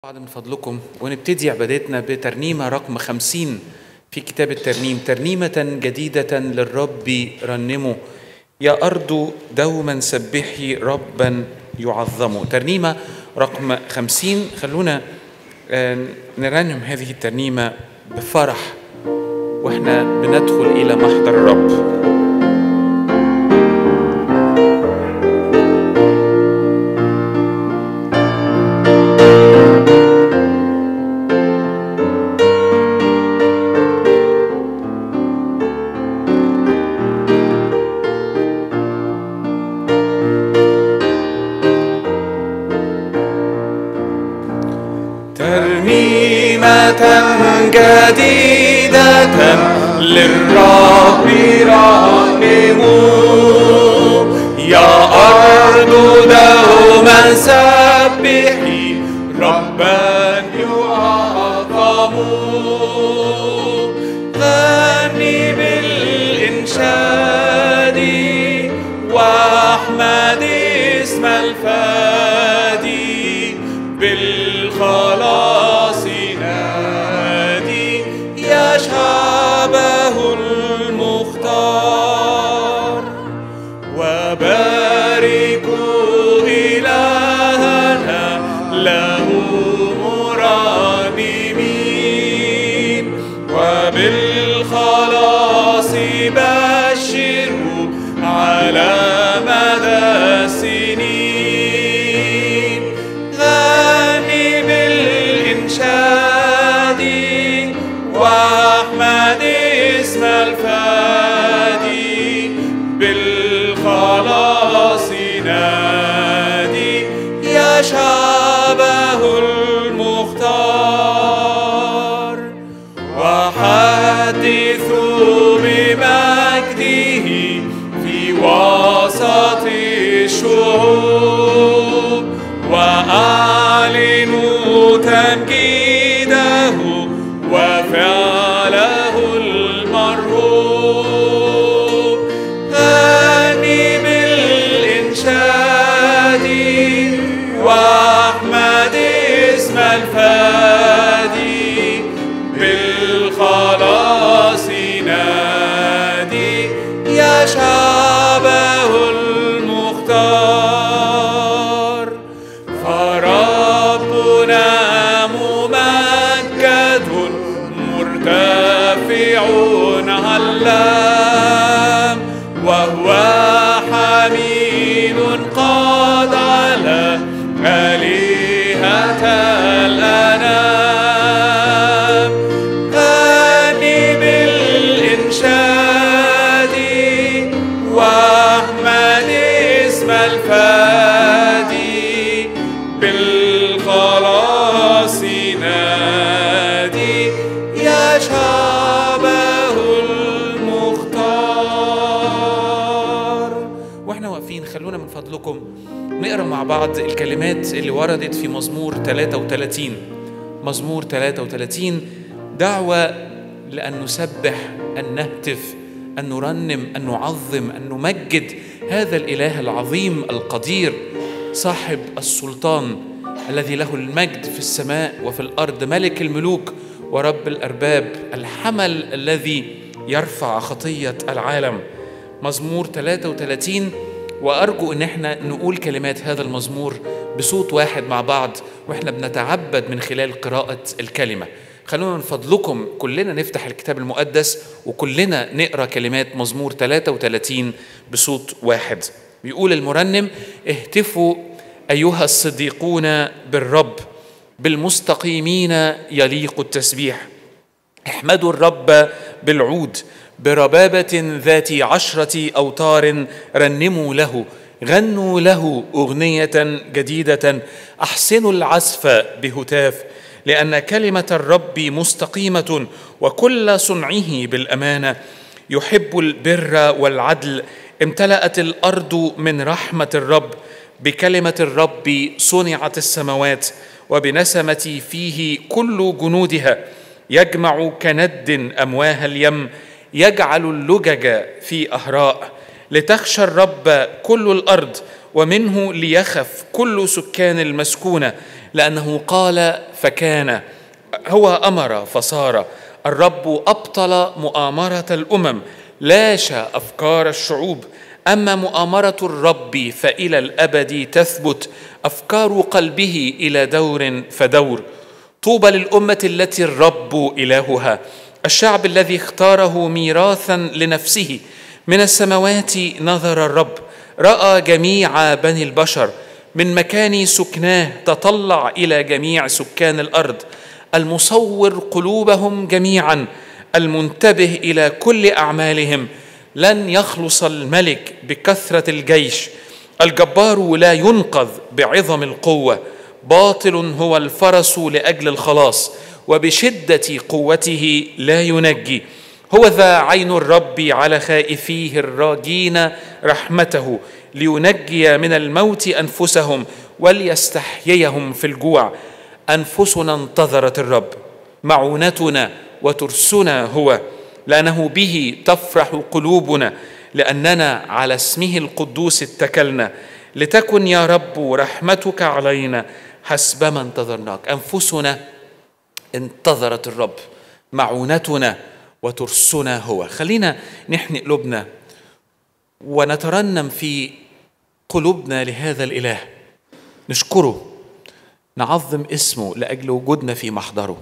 بعض من فضلكم ونبتدي عبادتنا بترنيمة رقم خمسين في كتاب الترنيم ترنيمة جديدة للرب رنموا يا أرض دوما سبحي ربا يعظم ترنيمة رقم خمسين خلونا آه، نرنم هذه الترنيمة بفرح واحنا بندخل إلى محضر الرب ترنيمة جديدة للرب رنموا يا أرض دوما سبحي ربا يعظم غني بالإنشاد واحمد اسم الفادي بالخلاص نادي يا شعبه المختار وباركوا إلهنا له مرنمين وبالخلاص بشروا على مدى السنين غني بالإنشاد واحمد اسم الفادي بالخلاص نادي يا شعبه المختار وحدثوا بمجده في وسط الشعوب وأعلنوا تمجيده وفعله المرهوب غني بالإنشاد واحمد اسم الفادي بالخلاص نادي يا شعبه المختار فربنا ممجد مرتفع علام وهو حميد قد على آلهة الأنام غني بالإنشاد واحمد اسم الفادي بالخلاص نادي يا شعبه المختار واحنا واقفين خلونا من فضلكم نقرا مع بعض الكلمات اللي وردت في مزمور 33 مزمور 33 دعوة لأن نسبح أن نهتف أن نرنم أن نعظم أن نمجد هذا الإله العظيم القدير صاحب السلطان الذي له المجد في السماء وفي الأرض ملك الملوك ورب الأرباب الحمل الذي يرفع خطية العالم مزمور 33 وأرجو إن احنا نقول كلمات هذا المزمور بصوت واحد مع بعض واحنا بنتعبد من خلال قراءة الكلمة خلونا من فضلكم كلنا نفتح الكتاب المقدس وكلنا نقرا كلمات مزمور 33 بصوت واحد بيقول المرنم اهتفوا ايها الصديقون بالرب بالمستقيمين يليق التسبيح احمدوا الرب بالعود بربابة ذات عشرة أوتار رنموا له غنوا له أغنية جديدة أحسنوا العزف بهتاف لأن كلمة الرب مستقيمة وكل صنعه بالأمانة يحب البر والعدل امتلأت الأرض من رحمة الرب بكلمة الرب صنعت السماوات وبنسمة فيه كل جنودها يجمع كند أمواه اليم يجعل اللجج في أهراء لتخشى الرب كل الأرض ومنه ليخف كل سكان المسكونه لانه قال فكان هو امر فصار الرب ابطل مؤامره الامم لاشى افكار الشعوب اما مؤامره الرب فالى الابد تثبت افكار قلبه الى دور فدور طوبى للامه التي الرب الهها الشعب الذي اختاره ميراثا لنفسه من السماوات نظر الرب راى جميع بني البشر من مكان سكناه تطلع الى جميع سكان الارض المصور قلوبهم جميعا المنتبه الى كل اعمالهم لن يخلص الملك بكثره الجيش الجبار لا ينقذ بعظم القوه باطل هو الفرس لاجل الخلاص وبشده قوته لا ينجي هو ذا عين الرب على خائفيه الراجين رحمته لينجي من الموت انفسهم وليستحييهم في الجوع انفسنا انتظرت الرب معونتنا وترسنا هو لانه به تفرح قلوبنا لاننا على اسمه القدوس اتكلنا لتكن يا رب رحمتك علينا حسبما انتظرناك انفسنا انتظرت الرب معونتنا وترسنا هو خلينا نحن قلوبنا ونترنم في قلوبنا لهذا الاله نشكره نعظم اسمه لاجل وجودنا في محضره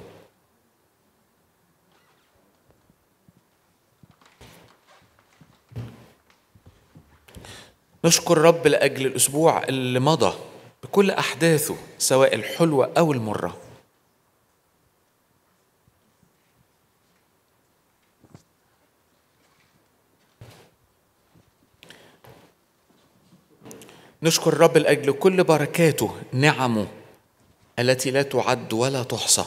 نشكر رب لاجل الاسبوع اللي مضى بكل احداثه سواء الحلوه او المره نشكر الرب لاجل كل بركاته نعمه التي لا تعد ولا تحصى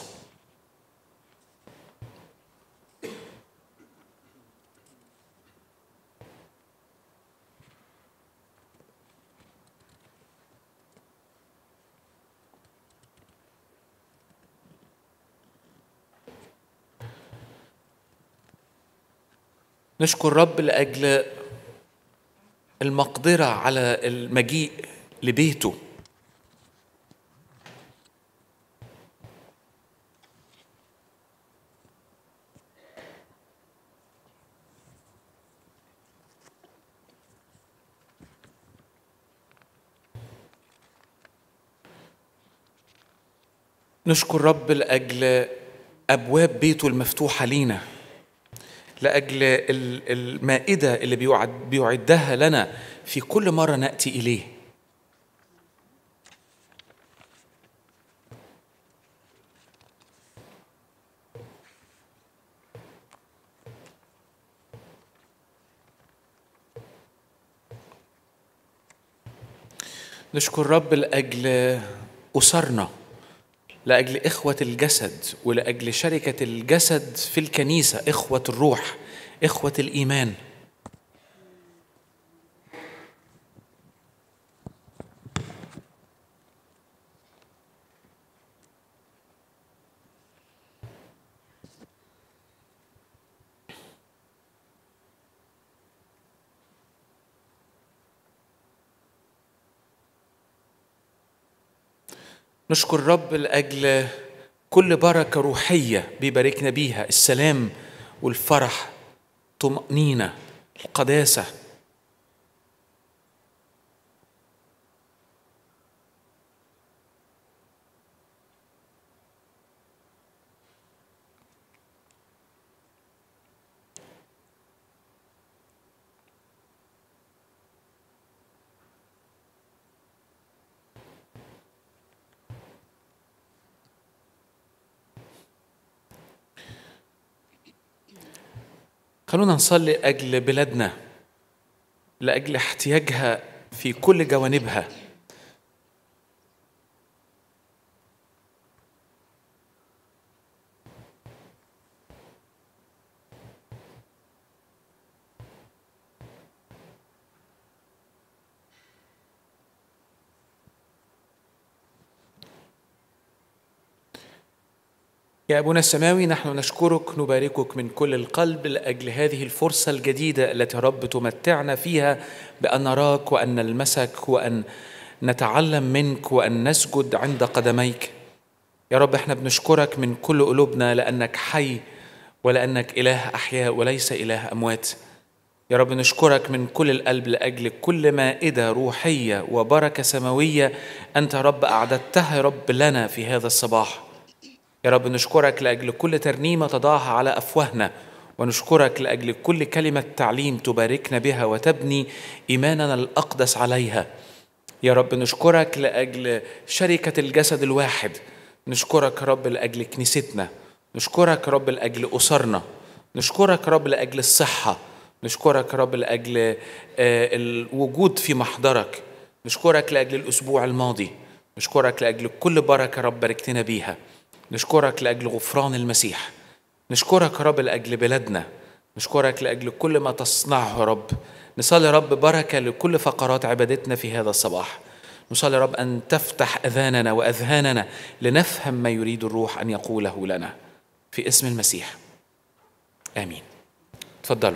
نشكر الرب لاجل المقدره على المجيء لبيته نشكر رب لاجل ابواب بيته المفتوحه لينا لاجل المائده اللي بيعد بيعدها لنا في كل مره ناتي اليه نشكر رب لاجل اسرنا لاجل اخوه الجسد ولاجل شركه الجسد في الكنيسه اخوه الروح اخوه الايمان نشكر الرب لاجل كل بركه روحيه بيباركنا بيها السلام والفرح طمانينه القداسه خلونا نصلي لاجل بلادنا لاجل احتياجها في كل جوانبها يا أبونا السماوي نحن نشكرك نباركك من كل القلب لأجل هذه الفرصة الجديدة التي رب تمتعنا فيها بأن نراك وأن نلمسك وأن نتعلم منك وأن نسجد عند قدميك يا رب احنا بنشكرك من كل قلوبنا لأنك حي ولأنك إله أحياء وليس إله أموات يا رب نشكرك من كل القلب لأجل كل مائدة روحية وبركة سماوية أنت رب أعددتها يا رب لنا في هذا الصباح يا رب نشكرك لأجل كل ترنيمة تضعها على أفواهنا ونشكرك لأجل كل كلمة تعليم تباركنا بها وتبني إيماننا الأقدس عليها يا رب نشكرك لأجل شركة الجسد الواحد نشكرك يا رب لأجل كنيستنا نشكرك يا رب لأجل أسرنا نشكرك يا رب لأجل الصحة نشكرك يا رب لأجل الوجود في محضرك نشكرك لأجل الأسبوع الماضي نشكرك لأجل كل بركة رب باركتنا بيها نشكرك لأجل غفران المسيح نشكرك يا رب لأجل بلادنا نشكرك لأجل كل ما تصنعه يا رب نصلي يا رب بركة لكل فقرات عبادتنا في هذا الصباح نصلي يا رب أن تفتح أذاننا وأذهاننا لنفهم ما يريد الروح أن يقوله لنا في اسم المسيح آمين تفضلوا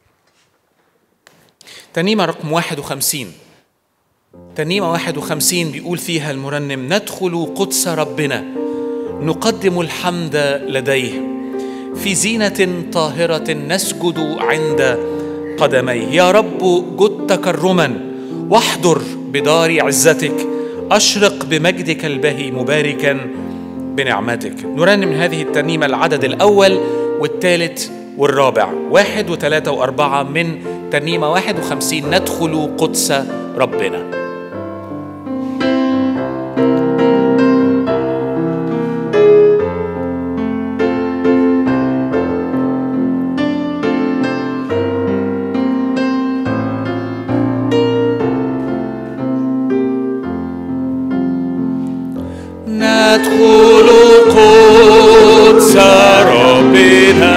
ترنيمة رقم 51 ترنيمة 51 بيقول فيها المرنم ندخل قدس ربنا نقدم الحمد لديه في زينة طاهرة نسجد عند قدميه يا رب جد تكرما واحضر بدار عزتك أشرق بمجدك البهي مباركا بنعمتك نرنم من هذه الترنيمة العدد الأول والثالث والرابع واحد وثلاثة وأربعة من ترنيمة واحد وخمسين ندخل قدس ربنا ندخل قدس ربنا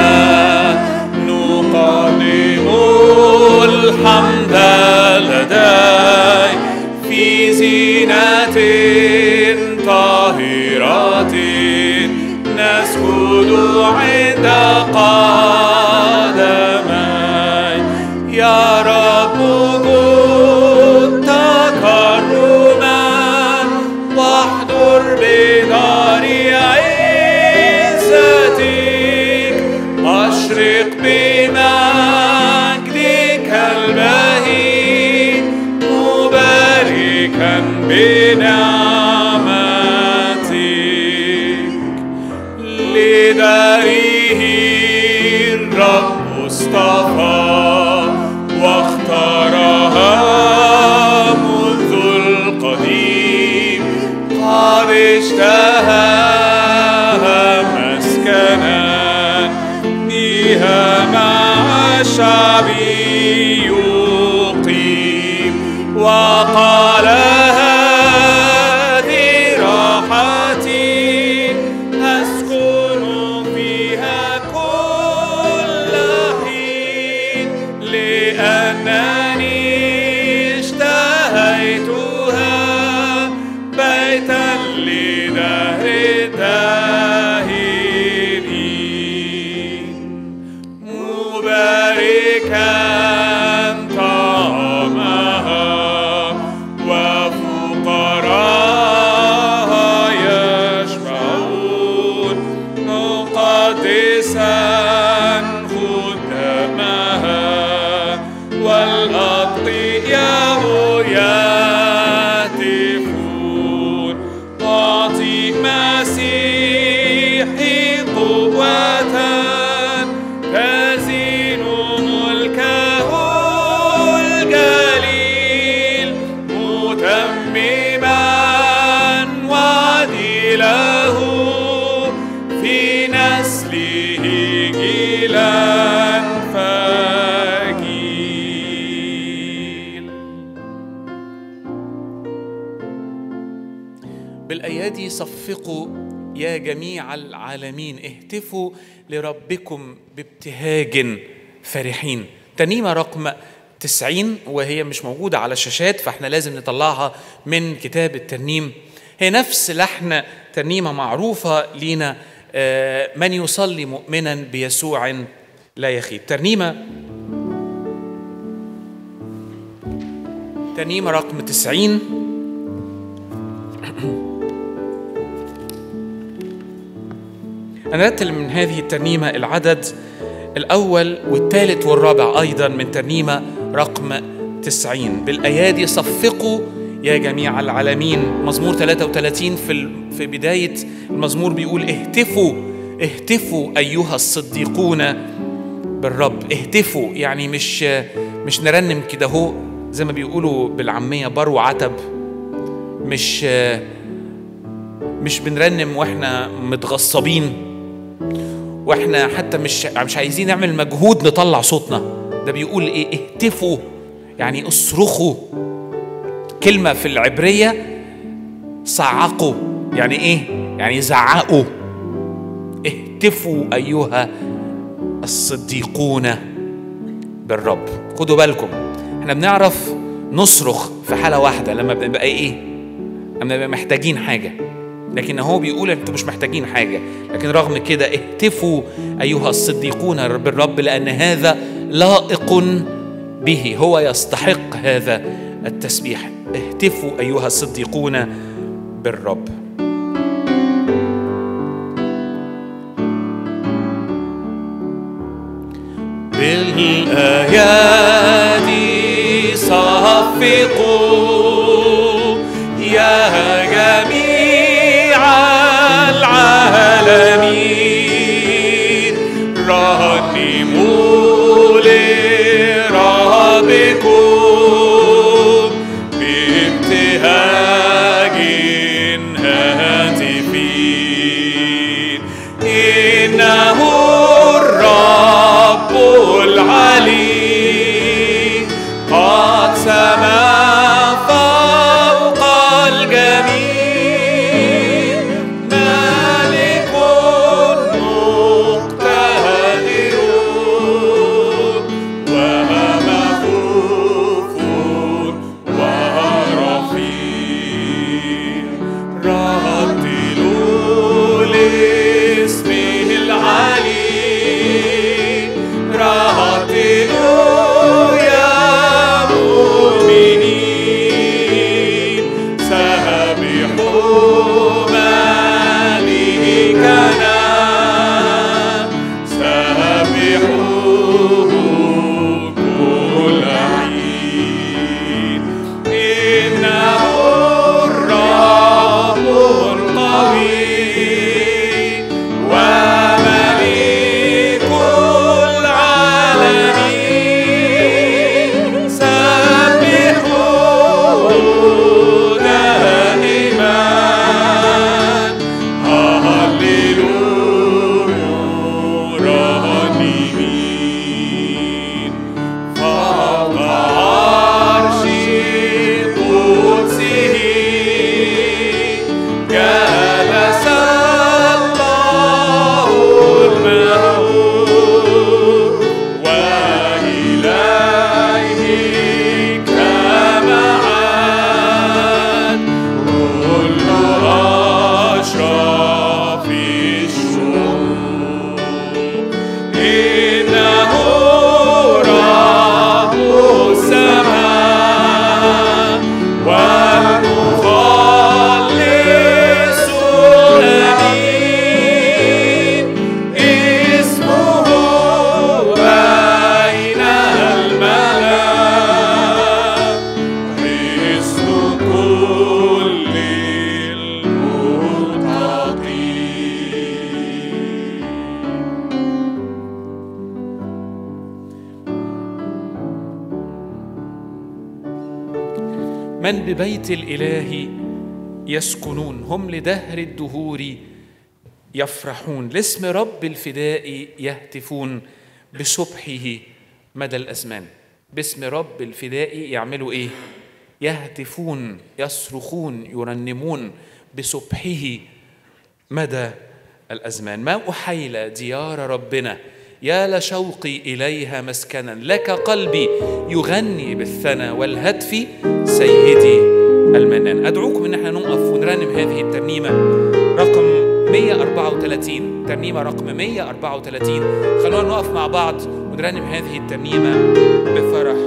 نقدم الحمد لدي في زينة طاهرة نسجد عند قدمي يا رب جد تكرما واحضر بدار عزتك أشرق بمجدك البهي مباركا بنعمتك لداره الرب اصطفى واختارها منذ القديم قد اشتهاها مسكنا بها مع شعبي يقيم وقال هذه راحتي أسكن فيها كل حين لأنني اشتهيتها بيتا لدهر الداهرين مباركا طعامها وفقراها يشبعون مقدسا خدامها والأطياء يهتفون أعطي مسيحي قوة تزين ملكه الجليل متمما وعدله في نسله جيلا فجيل بالأيادي صفقوا يا جميع العالمين اهتفوا لربكم بابتهاج فرحين ترنيمة رقم 90 وهي مش موجودة على الشاشات فاحنا لازم نطلعها من كتاب الترنيم هي نفس لحن ترنيمة معروفة لينا آه، من يصلي مؤمنا بيسوع لا يخيب ترنيمة ترنيمة رقم 90 أنا رتل من هذه الترنيمة العدد الأول والثالث والرابع أيضا من ترنيمة رقم 90 بالأيادي صفقوا يا جميع العالمين مزمور 33 في في بداية المزمور بيقول اهتفوا اهتفوا أيها الصديقون بالرب اهتفوا يعني مش مش نرنم كده هو زي ما بيقولوا بالعامية بر وعتب مش مش بنرنم واحنا متغصبين واحنا حتى مش مش عايزين نعمل مجهود نطلع صوتنا ده بيقول ايه اهتفوا يعني اصرخوا كلمة في العبرية صعقوا يعني ايه يعني زعقوا اهتفوا ايها الصديقون بالرب خدوا بالكم احنا بنعرف نصرخ في حالة واحدة لما بنبقى ايه لما بنبقى محتاجين حاجة لكن هو بيقول انتوا مش محتاجين حاجة لكن رغم كده اهتفوا أيها الصديقون بالرب لأن هذا لائق به هو يستحق هذا التسبيح اهتفوا أيها الصديقون بالرب بالأيادي صفقوا يا جميع العالمين رنموا لربكم بابتهاج هاتفين إنه الرب العلي قد سما فوق الجميع مالك مقتدر ومخوف ورفيع رتلوا لاسمه العلي رتلوا يا مؤمنين سبحوا مالكنا سبحوه كل حين إنه الرب القوي ومليك العالمين سبحوه دائما هللويا رنمين فوق عرش قدسه جلس الله المهول وإليه كمعان كل أشراف الشعوب إنه رب السماء والمخلص الأمين اسمه بين الملأ حسن كل المتقين من ببيت الإله يسكنون هم لدهر الدهور يفرحون لاسم رب الفداء يهتفون بسبحه مدى الأزمان باسم رب الفداء يعملوا إيه؟ يهتفون يصرخون يرنمون بسبحه مدى الأزمان ما أحيل ديار ربنا يا لشوقي إليها مسكنا لك قلبي يغني بالثنى والهتف سيدي المنان أدعوكم إن احنا نقف ونرنم هذه الترنيمة رقم 134 ترنيمة رقم 134 خلونا نقف مع بعض ونرنم هذه الترنيمة بفرح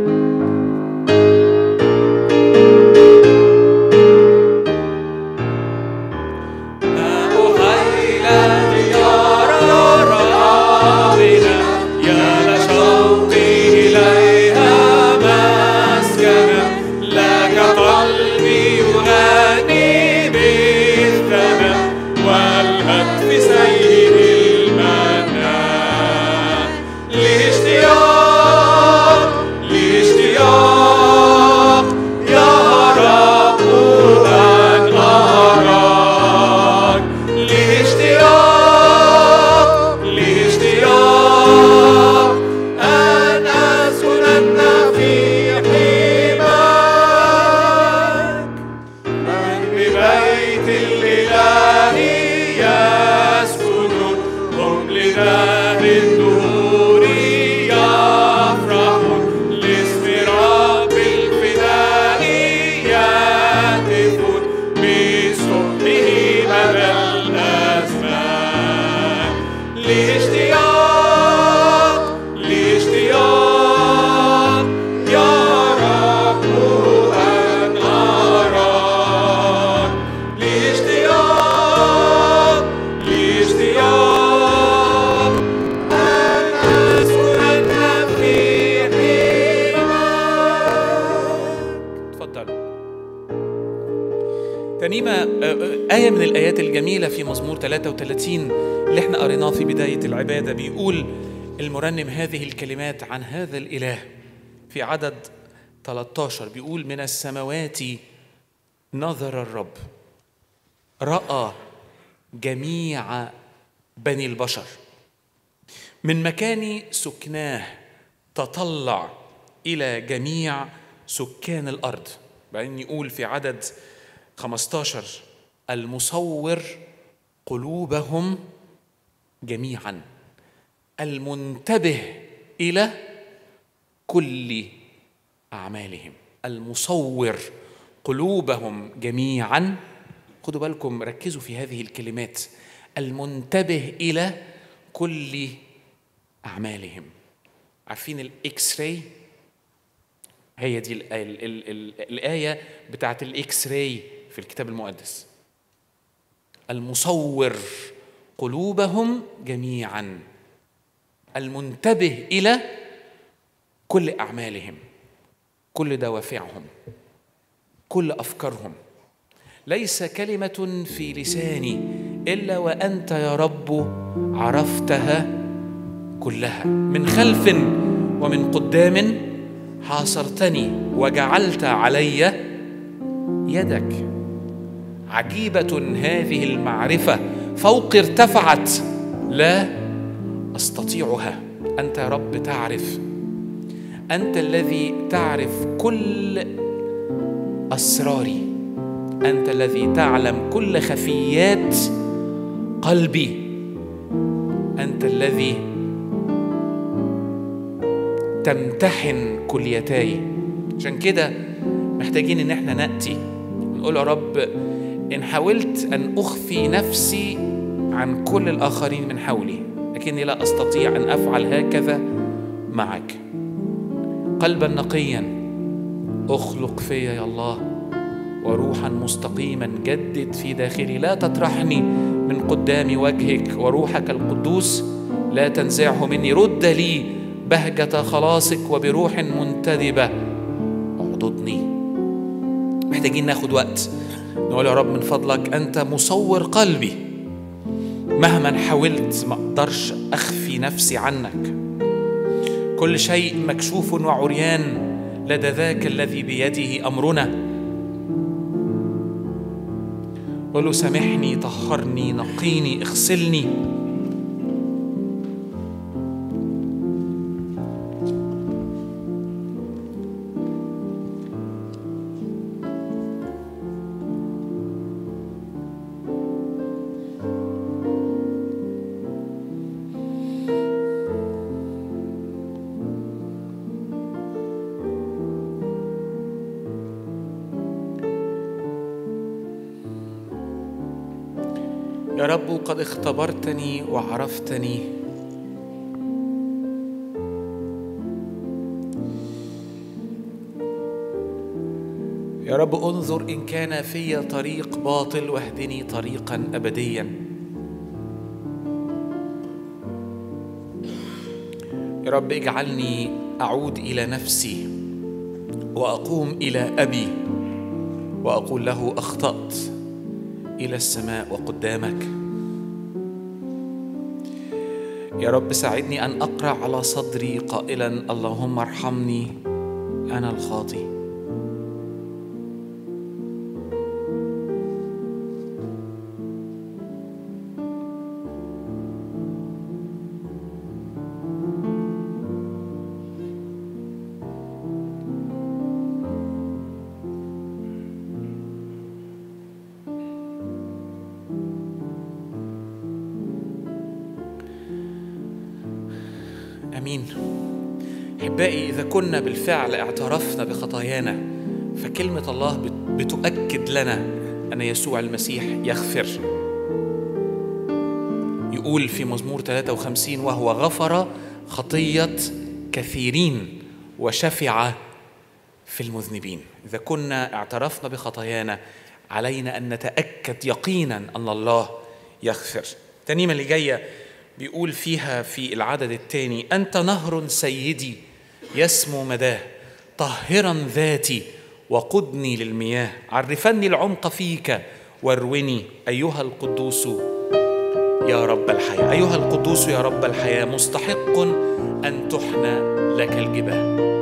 ترنيمة آية من الآيات الجميلة في مزمور 33 اللي احنا قريناه في بداية العبادة بيقول المرنم هذه الكلمات عن هذا الإله في عدد 13 بيقول من السماوات نظر الرب رأى جميع بني البشر من مكان سكناه تطلع إلى جميع سكان الأرض بعدين يقول في عدد 15 المصور قلوبهم جميعا المنتبه الى كل اعمالهم المصور قلوبهم جميعا خدوا بالكم ركزوا في هذه الكلمات المنتبه الى كل اعمالهم عارفين الاكس راي هي دي الآية, الآية بتاعت الإكس راي في الكتاب المقدس المصور قلوبهم جميعا المنتبه الى كل اعمالهم كل دوافعهم كل افكارهم ليس كلمه في لساني الا وانت يا رب عرفتها كلها من خلف ومن قدام حاصرتني وجعلت علي يدك عجيبة هذه المعرفة فوق ارتفعت لا أستطيعها أنت يا رب تعرف أنت الذي تعرف كل أسراري أنت الذي تعلم كل خفيات قلبي أنت الذي تمتحن كليتاي عشان كده محتاجين ان احنا ناتي نقول يا رب ان حاولت ان اخفي نفسي عن كل الاخرين من حولي لكني لا استطيع ان افعل هكذا معك قلبا نقيا اخلق فيا يا الله وروحا مستقيما جدد في داخلي لا تطرحني من قدام وجهك وروحك القدوس لا تنزعه مني رد لي بهجة خلاصك وبروح منتدبة اعضدني محتاجين ناخد وقت نقول يا رب من فضلك أنت مصور قلبي مهما حاولت ما أقدرش أخفي نفسي عنك كل شيء مكشوف وعريان لدى ذاك الذي بيده أمرنا قل له سامحني طهرني نقيني اغسلني يا رب قد اختبرتني وعرفتني يا رب انظر ان كان في طريق باطل واهدني طريقا ابديا يا رب اجعلني اعود الى نفسي واقوم الى ابي واقول له اخطات الى السماء وقدامك يا رب ساعدني ان اقرا على صدري قائلا اللهم ارحمني انا الخاطئ امين احبائي اذا كنا بالفعل اعترفنا بخطايانا فكلمه الله بتؤكد لنا ان يسوع المسيح يغفر يقول في مزمور 53 وهو غفر خطيه كثيرين وشفع في المذنبين اذا كنا اعترفنا بخطايانا علينا ان نتاكد يقينا ان الله يغفر الترنيمه اللي جايه بيقول فيها في العدد الثاني أنت نهر سيدي يسمو مداه طهرا ذاتي وقدني للمياه عرفني العمق فيك واروني أيها القدوس يا رب الحياة أيها القدوس يا رب الحياة مستحق أن تحنى لك الجبال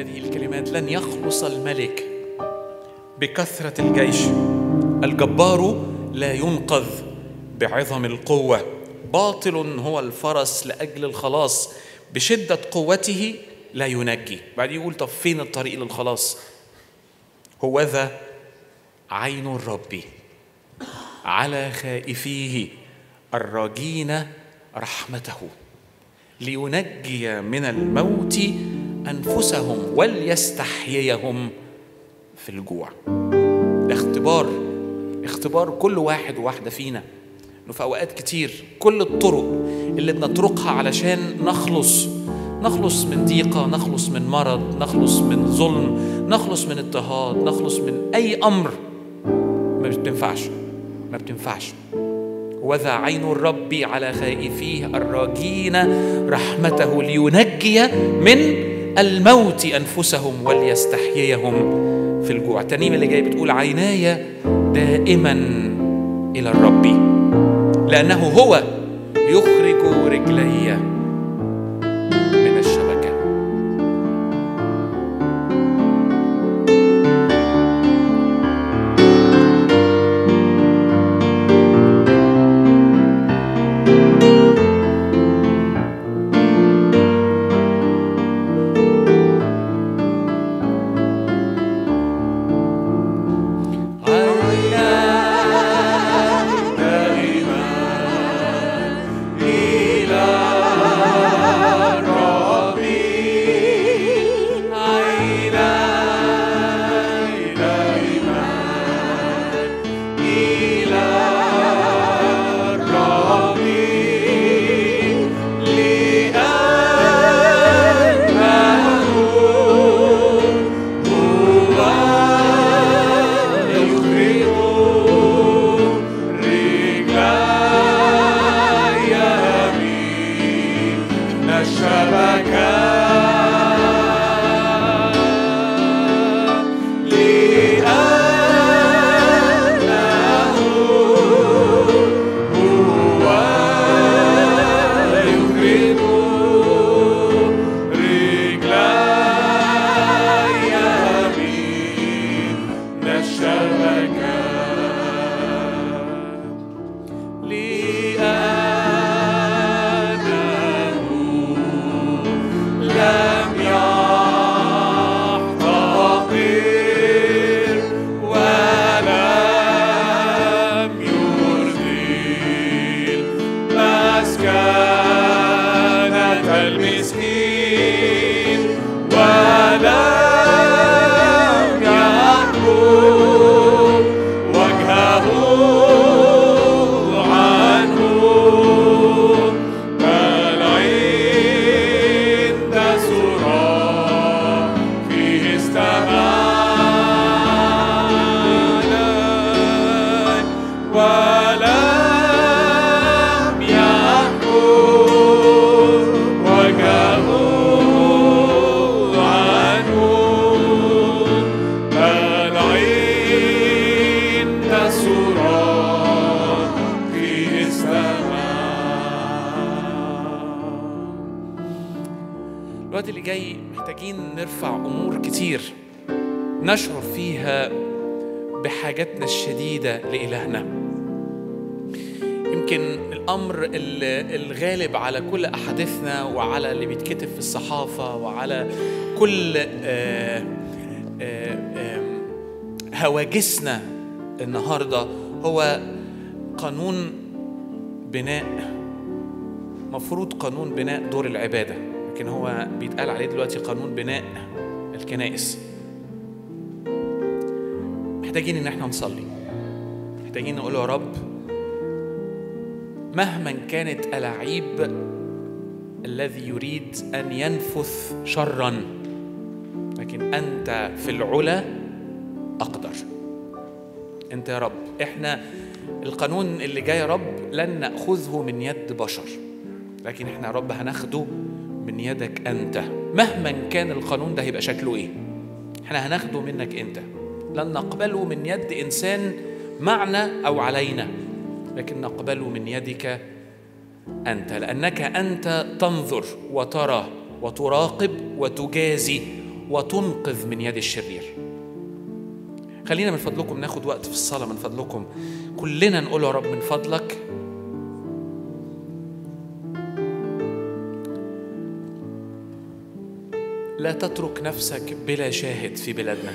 هذه الكلمات لن يخلص الملك بكثرة الجيش الجبار لا ينقذ بعظم القوة باطل هو الفرس لأجل الخلاص بشدة قوته لا ينجي بعد يقول طب فين الطريق للخلاص هوذا عين الرب على خائفيه الراجين رحمته لينجي من الموت انفسهم وليستحييهم في الجوع ده اختبار اختبار كل واحد وواحده فينا انه في اوقات كتير كل الطرق اللي بنطرقها علشان نخلص نخلص من ضيقه نخلص من مرض نخلص من ظلم نخلص من اضطهاد نخلص من اي امر ما بتنفعش ما بتنفعش وذا عين الرب على خائفيه الراجين رحمته لينجي من الموت انفسهم وليستحييهم في الجوع الترنيم اللي جاي بتقول عيناي دائما الى الرب لانه هو يخرج رجلي من الشبكه الوقت اللي جاي محتاجين نرفع امور كتير نشعر فيها بحاجتنا الشديده لالهنا يمكن الامر الغالب على كل احاديثنا وعلى اللي بيتكتب في الصحافه وعلى كل آآ آآ هواجسنا النهارده هو قانون بناء مفروض قانون بناء دور العباده لكن هو بيتقال عليه دلوقتي قانون بناء الكنائس محتاجين ان احنا نصلي محتاجين نقول يا رب مهما كانت الاعيب الذي يريد ان ينفث شرا لكن انت في العلا اقدر انت يا رب احنا القانون اللي جاي يا رب لن ناخذه من يد بشر لكن احنا يا رب هناخده من يدك انت مهما كان القانون ده هيبقى شكله ايه احنا هناخده منك انت لن نقبله من يد انسان معنا او علينا لكن نقبله من يدك انت لانك انت تنظر وترى وتراقب وتجازي وتنقذ من يد الشرير خلينا من فضلكم ناخد وقت في الصلاة من فضلكم كلنا نقول يا رب من فضلك لا تترك نفسك بلا شاهد في بلادنا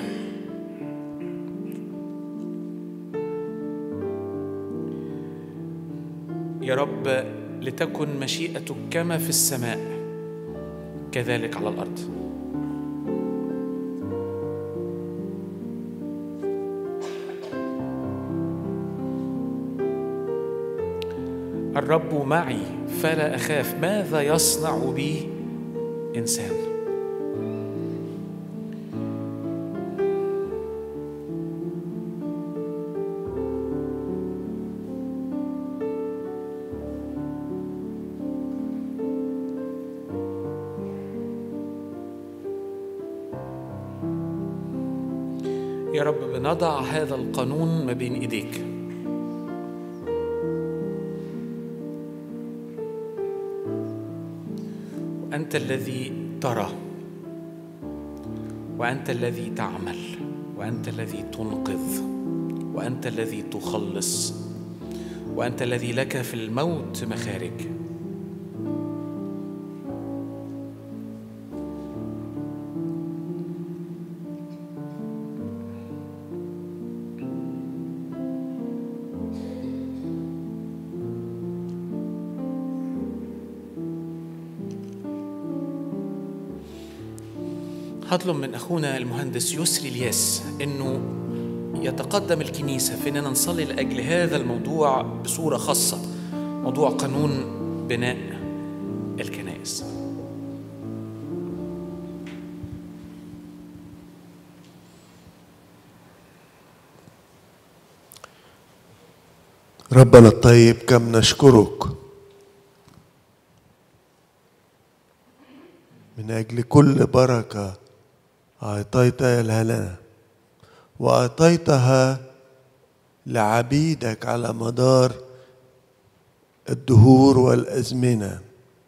يا رب لتكن مشيئتك كما في السماء كذلك على الارض الرب معي فلا اخاف ماذا يصنع بي انسان يا رب بنضع هذا القانون ما بين ايديك انت الذي ترى وانت الذي تعمل وانت الذي تنقذ وانت الذي تخلص وانت الذي لك في الموت مخارج هطلب من اخونا المهندس يسري الياس انه يتقدم الكنيسه في اننا نصلي لاجل هذا الموضوع بصوره خاصه موضوع قانون بناء الكنائس ربنا الطيب كم نشكرك من أجل كل بركة أعطيتها لنا وأعطيتها لعبيدك على مدار الدهور والأزمنة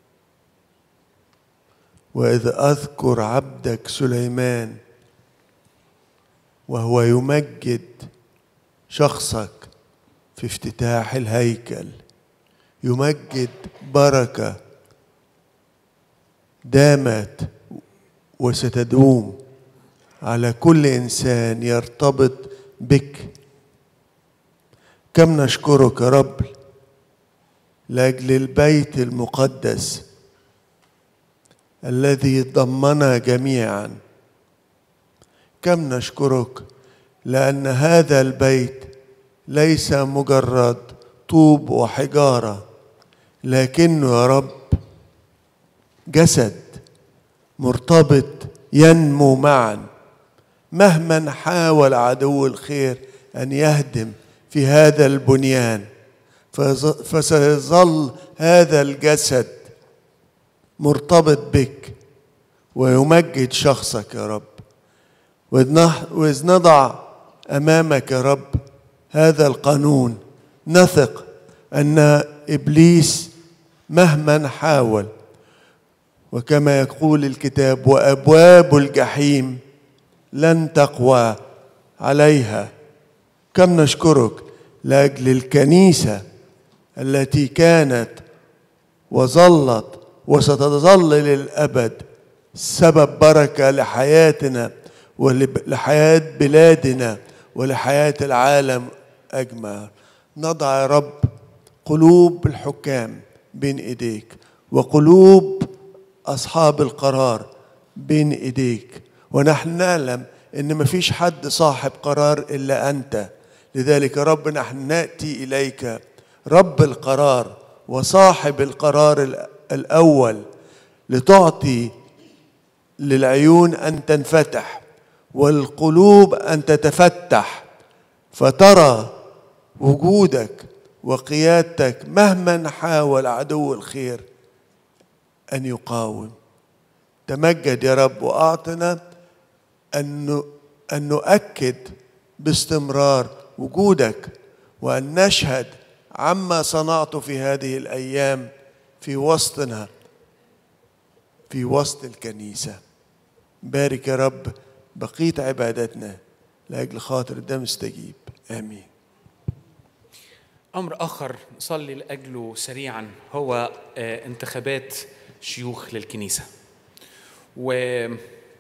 وإذا أذكر عبدك سليمان وهو يمجد شخصك في افتتاح الهيكل يمجد بركه دامت وستدوم على كل انسان يرتبط بك كم نشكرك يا رب لاجل البيت المقدس الذي ضمنا جميعا كم نشكرك لان هذا البيت ليس مجرد طوب وحجاره لكنه يا رب جسد مرتبط ينمو معا مهما حاول عدو الخير ان يهدم في هذا البنيان فسيظل هذا الجسد مرتبط بك ويمجد شخصك يا رب واذ نضع امامك يا رب هذا القانون نثق ان ابليس مهما حاول وكما يقول الكتاب وابواب الجحيم لن تقوى عليها كم نشكرك لاجل الكنيسه التي كانت وظلت وستظل للابد سبب بركه لحياتنا ولحياه بلادنا ولحياه العالم اجمع نضع يا رب قلوب الحكام بين ايديك وقلوب اصحاب القرار بين ايديك ونحن نعلم ان مفيش حد صاحب قرار الا انت لذلك يا رب نحن ناتي اليك رب القرار وصاحب القرار الاول لتعطي للعيون ان تنفتح والقلوب ان تتفتح فترى وجودك وقيادتك مهما حاول عدو الخير ان يقاوم تمجد يا رب واعطنا ان ان نؤكد باستمرار وجودك وان نشهد عما صنعت في هذه الايام في وسطنا في وسط الكنيسه بارك يا رب بقية عباداتنا لأجل خاطر ده مستجيب آمين أمر آخر نصلي لأجله سريعا هو آه، انتخابات شيوخ للكنيسة وهذا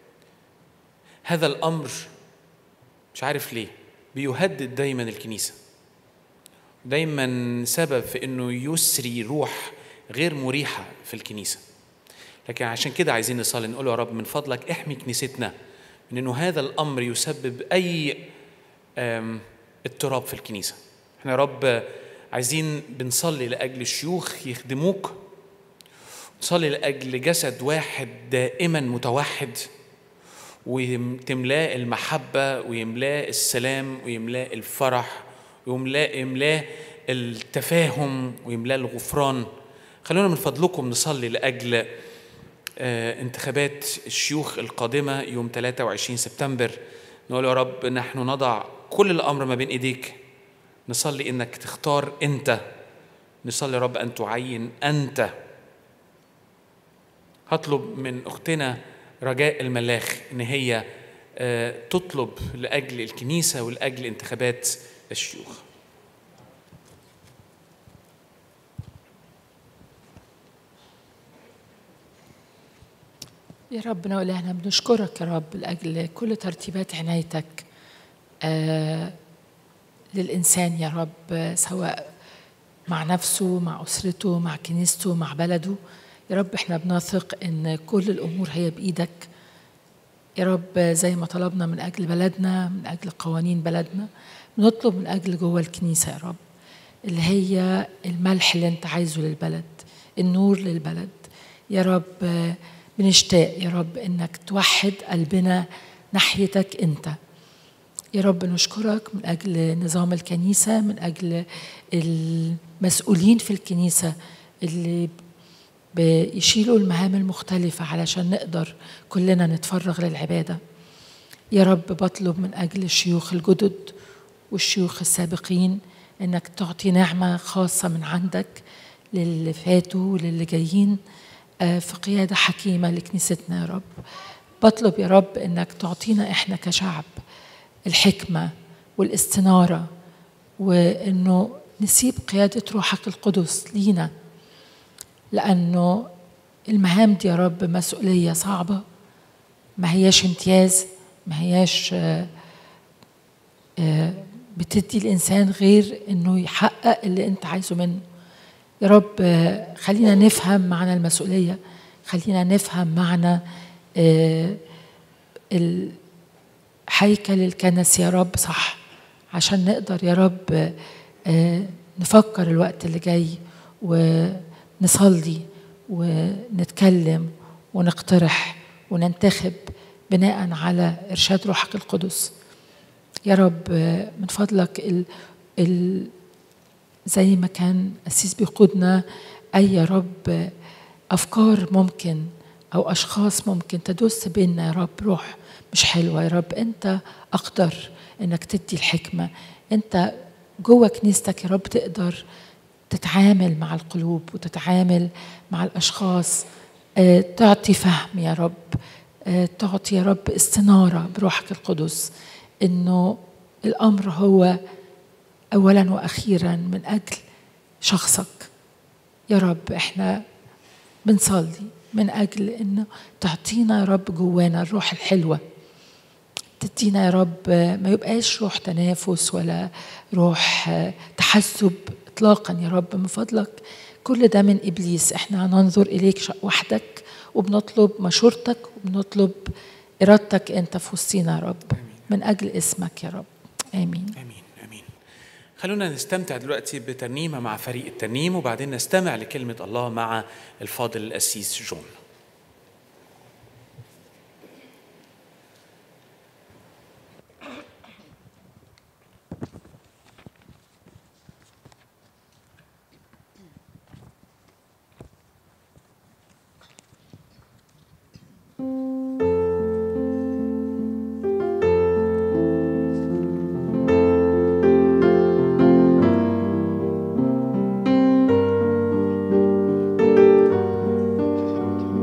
الأمر مش عارف ليه بيهدد دايما الكنيسة دايما سبب في انه يسري روح غير مريحة في الكنيسة لكن عشان كده عايزين نصلي نقول يا رب من فضلك احمي كنيستنا من انه هذا الامر يسبب اي آم، اضطراب في الكنيسة احنا يا رب عايزين بنصلي لأجل الشيوخ يخدموك نصلي لأجل جسد واحد دائما متوحد وتملاه المحبة ويملاه السلام ويملاه الفرح ويملاه يملاه التفاهم ويملاه الغفران خلونا من فضلكم نصلي لأجل آه، انتخابات الشيوخ القادمة يوم 23 سبتمبر نقول يا رب نحن نضع كل الأمر ما بين إيديك نصلي إنك تختار أنت نصلي يا رب أن تعين أنت هطلب من أختنا رجاء الملاخ إن هي آه، تطلب لأجل الكنيسة ولأجل انتخابات الشيوخ يا ربنا وإلهنا بنشكرك يا رب لأجل كل ترتيبات عنايتك آه للإنسان يا رب آه، سواء مع نفسه مع أسرته مع كنيسته مع بلده يا رب احنا بنثق ان كل الأمور هي بإيدك يا رب آه، زي ما طلبنا من أجل بلدنا من أجل قوانين بلدنا بنطلب من أجل جوه الكنيسة يا رب اللي هي الملح اللي انت عايزه للبلد النور للبلد يا رب آه، بنشتاق يا رب انك توحد قلبنا ناحيتك انت يا رب نشكرك من اجل نظام الكنيسه من اجل المسؤولين في الكنيسه اللي بيشيلوا المهام المختلفه علشان نقدر كلنا نتفرغ للعباده يا رب بطلب من اجل الشيوخ الجدد والشيوخ السابقين انك تعطي نعمه خاصه من عندك للي فاتوا وللي جايين آه، في قياده حكيمه لكنيستنا يا رب بطلب يا رب انك تعطينا احنا كشعب الحكمه والاستناره وانه نسيب قياده روحك القدس لينا لانه المهام دي يا رب مسؤوليه صعبه ما هياش امتياز ما هياش آه، آه، بتدي الانسان غير انه يحقق اللي انت عايزه منه يا رب آه، خلينا نفهم معنى المسؤوليه خلينا نفهم معنى آه، الهيكل الكنس يا رب صح عشان نقدر يا رب آه، نفكر الوقت اللي جاي ونصلي ونتكلم ونقترح وننتخب بناء على ارشاد روحك القدس يا رب آه، من فضلك ال ال زي ما كان أسيس بيقودنا أي يا رب أفكار ممكن أو أشخاص ممكن تدس بيننا يا رب روح مش حلوة يا رب أنت أقدر إنك تدي الحكمة أنت جوه كنيستك يا رب تقدر تتعامل مع القلوب وتتعامل مع الأشخاص آه، تعطي فهم يا رب آه، تعطي يا رب استنارة بروحك القدس إنه الأمر هو اولا واخيرا من اجل شخصك يا رب احنا بنصلي من اجل انه تعطينا يا رب جوانا الروح الحلوه تدينا يا رب ما يبقاش روح تنافس ولا روح تحسب اطلاقا يا رب من فضلك كل ده من ابليس احنا هننظر اليك ش- وحدك وبنطلب مشورتك وبنطلب ارادتك انت في وسطينا يا رب من اجل اسمك يا رب امين امين امين خلونا نستمتع دلوقتي بترنيمه مع فريق الترنيم وبعدين نستمع لكلمه الله مع الفاضل القسيس جون Thank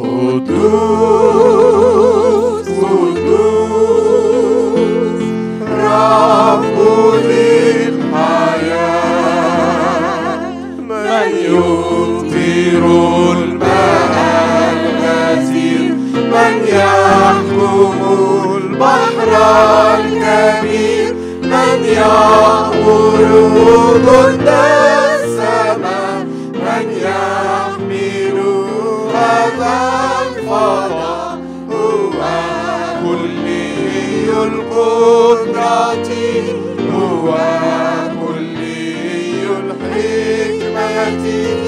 قدوس قدوس رب ذي الحياة من يمطر الماء الغزير من يحكم البحر الكبير من يأمر جند السماء من يحمل هذا الفضاء هو كلي القدرة هو كلي الحكمة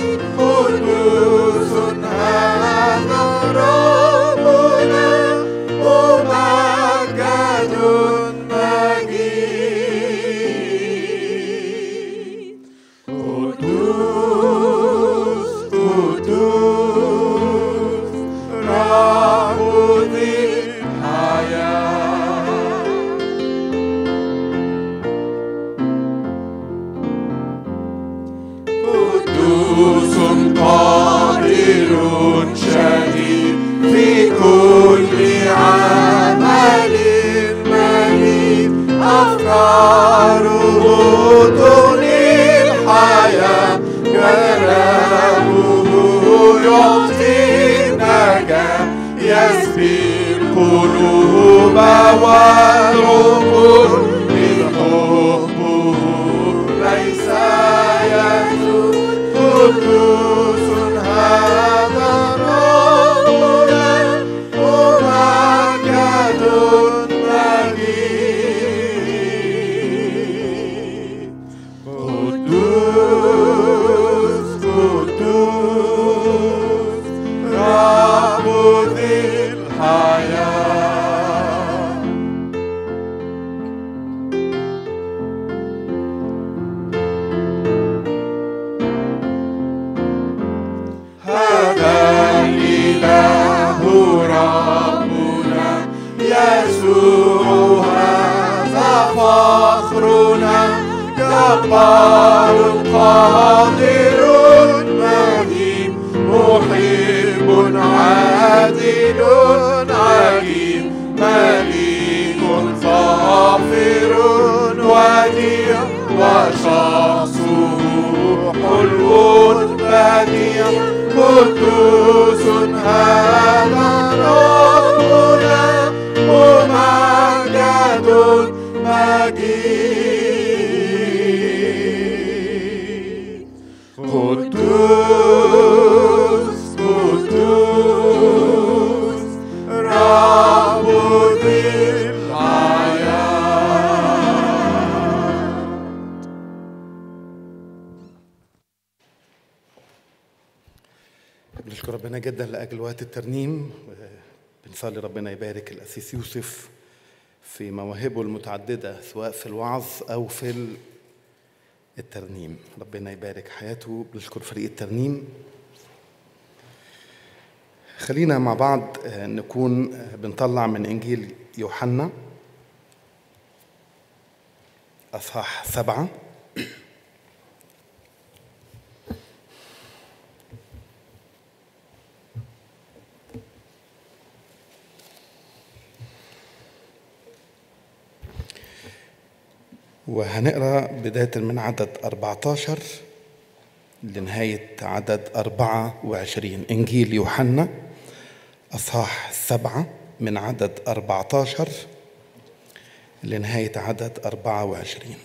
قدوس هذا ربنا ممجد مجيد قدوس قدوس رب ذي الحياة قدوس قادر شديد في كل عمل مجيد أفكاره تغني الحياة كلامه يعطي النجاة يسبي القلوب والعقول من حبه ليس يزول قدوس هذا ربنا ممجد مجيد قدوس قدوس رب ذي الحياة هذا الإله ربنا يسوع هذا فخرنا جبار قادر مجيد محب عادل عجيب مليك غافر وديع وشخصه حلو بديع قدوس هذا ربنا ممجد مجيد قدوس قدوس رب ذي الحياة بنشكر ربنا جدا لاجل وقت الترنيم بنصلي ربنا يبارك الاسيس يوسف في مواهبه المتعدده سواء في الوعظ او في ال- الترنيم ربنا يبارك حياته بنشكر فريق الترنيم خلينا مع بعض آه، نكون آه، بنطلع من انجيل يوحنا اصحاح سبعه وهنقرا بداية من عدد 14 لنهاية عدد 24 إنجيل يوحنا أصحاح سبعة من عدد 14 لنهاية عدد 24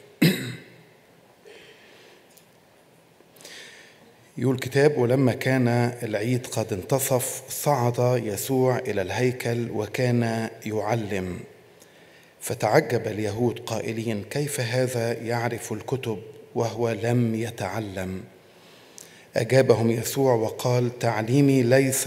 يقول الكتاب ولما كان العيد قد انتصف صعد يسوع إلى الهيكل وكان يعلم فتعجب اليهود قائلين كيف هذا يعرف الكتب وهو لم يتعلم اجابهم يسوع وقال تعليمي ليس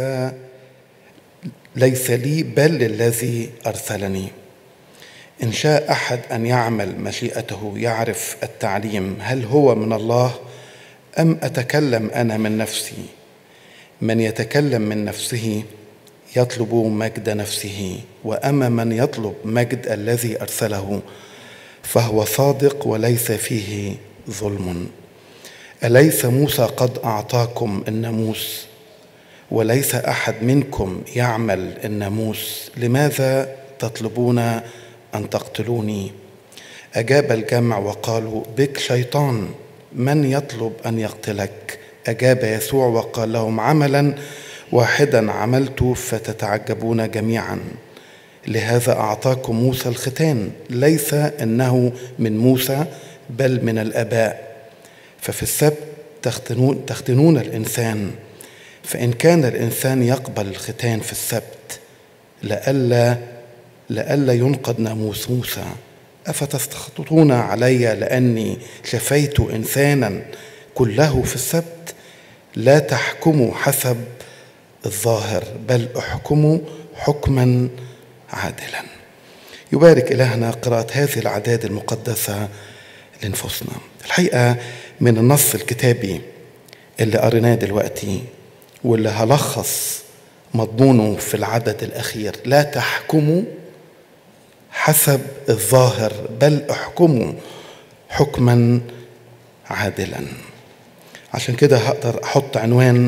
ليس لي بل للذي ارسلني ان شاء احد ان يعمل مشيئته يعرف التعليم هل هو من الله ام اتكلم انا من نفسي من يتكلم من نفسه يطلب مجد نفسه واما من يطلب مجد الذي ارسله فهو صادق وليس فيه ظلم اليس موسى قد اعطاكم الناموس وليس احد منكم يعمل الناموس لماذا تطلبون ان تقتلوني اجاب الجمع وقالوا بك شيطان من يطلب ان يقتلك اجاب يسوع وقال لهم عملا واحدا عملت فتتعجبون جميعا لهذا اعطاكم موسى الختان ليس انه من موسى بل من الاباء ففي السبت تختنون, تختنون الانسان فان كان الانسان يقبل الختان في السبت لئلا لئلا ينقض ناموس موسى افتسخطون علي لاني شفيت انسانا كله في السبت لا تحكموا حسب الظاهر بل احكموا حكما عادلا يبارك إلهنا قراءة هذه الأعداد المقدسة لنفوسنا الحقيقة من النص الكتابي اللي قريناه دلوقتي واللي هلخص مضمونه في العدد الأخير لا تحكموا حسب الظاهر بل احكموا حكما عادلا عشان كده هقدر احط عنوان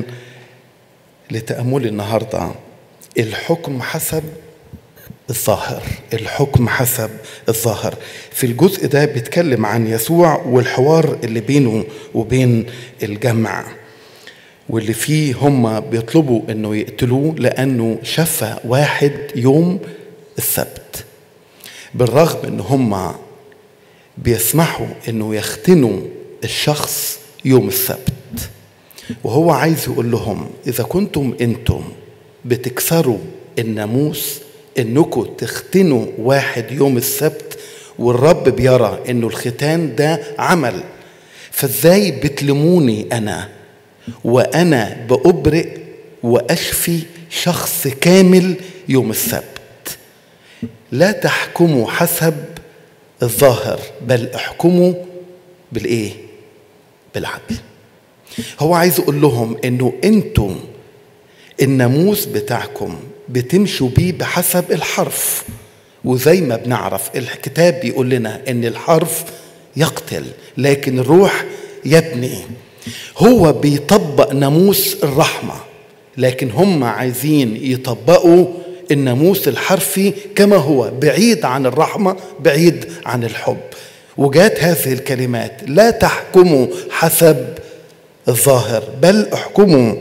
لتأملي النهارده الحكم حسب الظاهر الحكم حسب الظاهر في الجزء ده بيتكلم عن يسوع والحوار اللي بينه وبين الجمع واللي فيه هم بيطلبوا انه يقتلوه لانه شفى واحد يوم السبت بالرغم ان هم بيسمحوا انه يختنوا الشخص يوم السبت وهو عايز يقول لهم اذا كنتم انتم بتكسروا الناموس انكم تختنوا واحد يوم السبت والرب بيرى انه الختان ده عمل فازاي بتلموني انا وانا بأبرئ واشفي شخص كامل يوم السبت لا تحكموا حسب الظاهر بل احكموا بالايه بالعدل هو عايز يقول لهم انه انتم الناموس بتاعكم بتمشوا بيه بحسب الحرف وزي ما بنعرف الكتاب بيقول لنا ان الحرف يقتل لكن الروح يبني هو بيطبق ناموس الرحمه لكن هم عايزين يطبقوا الناموس الحرفي كما هو بعيد عن الرحمه بعيد عن الحب وجات هذه الكلمات لا تحكموا حسب الظاهر بل احكموا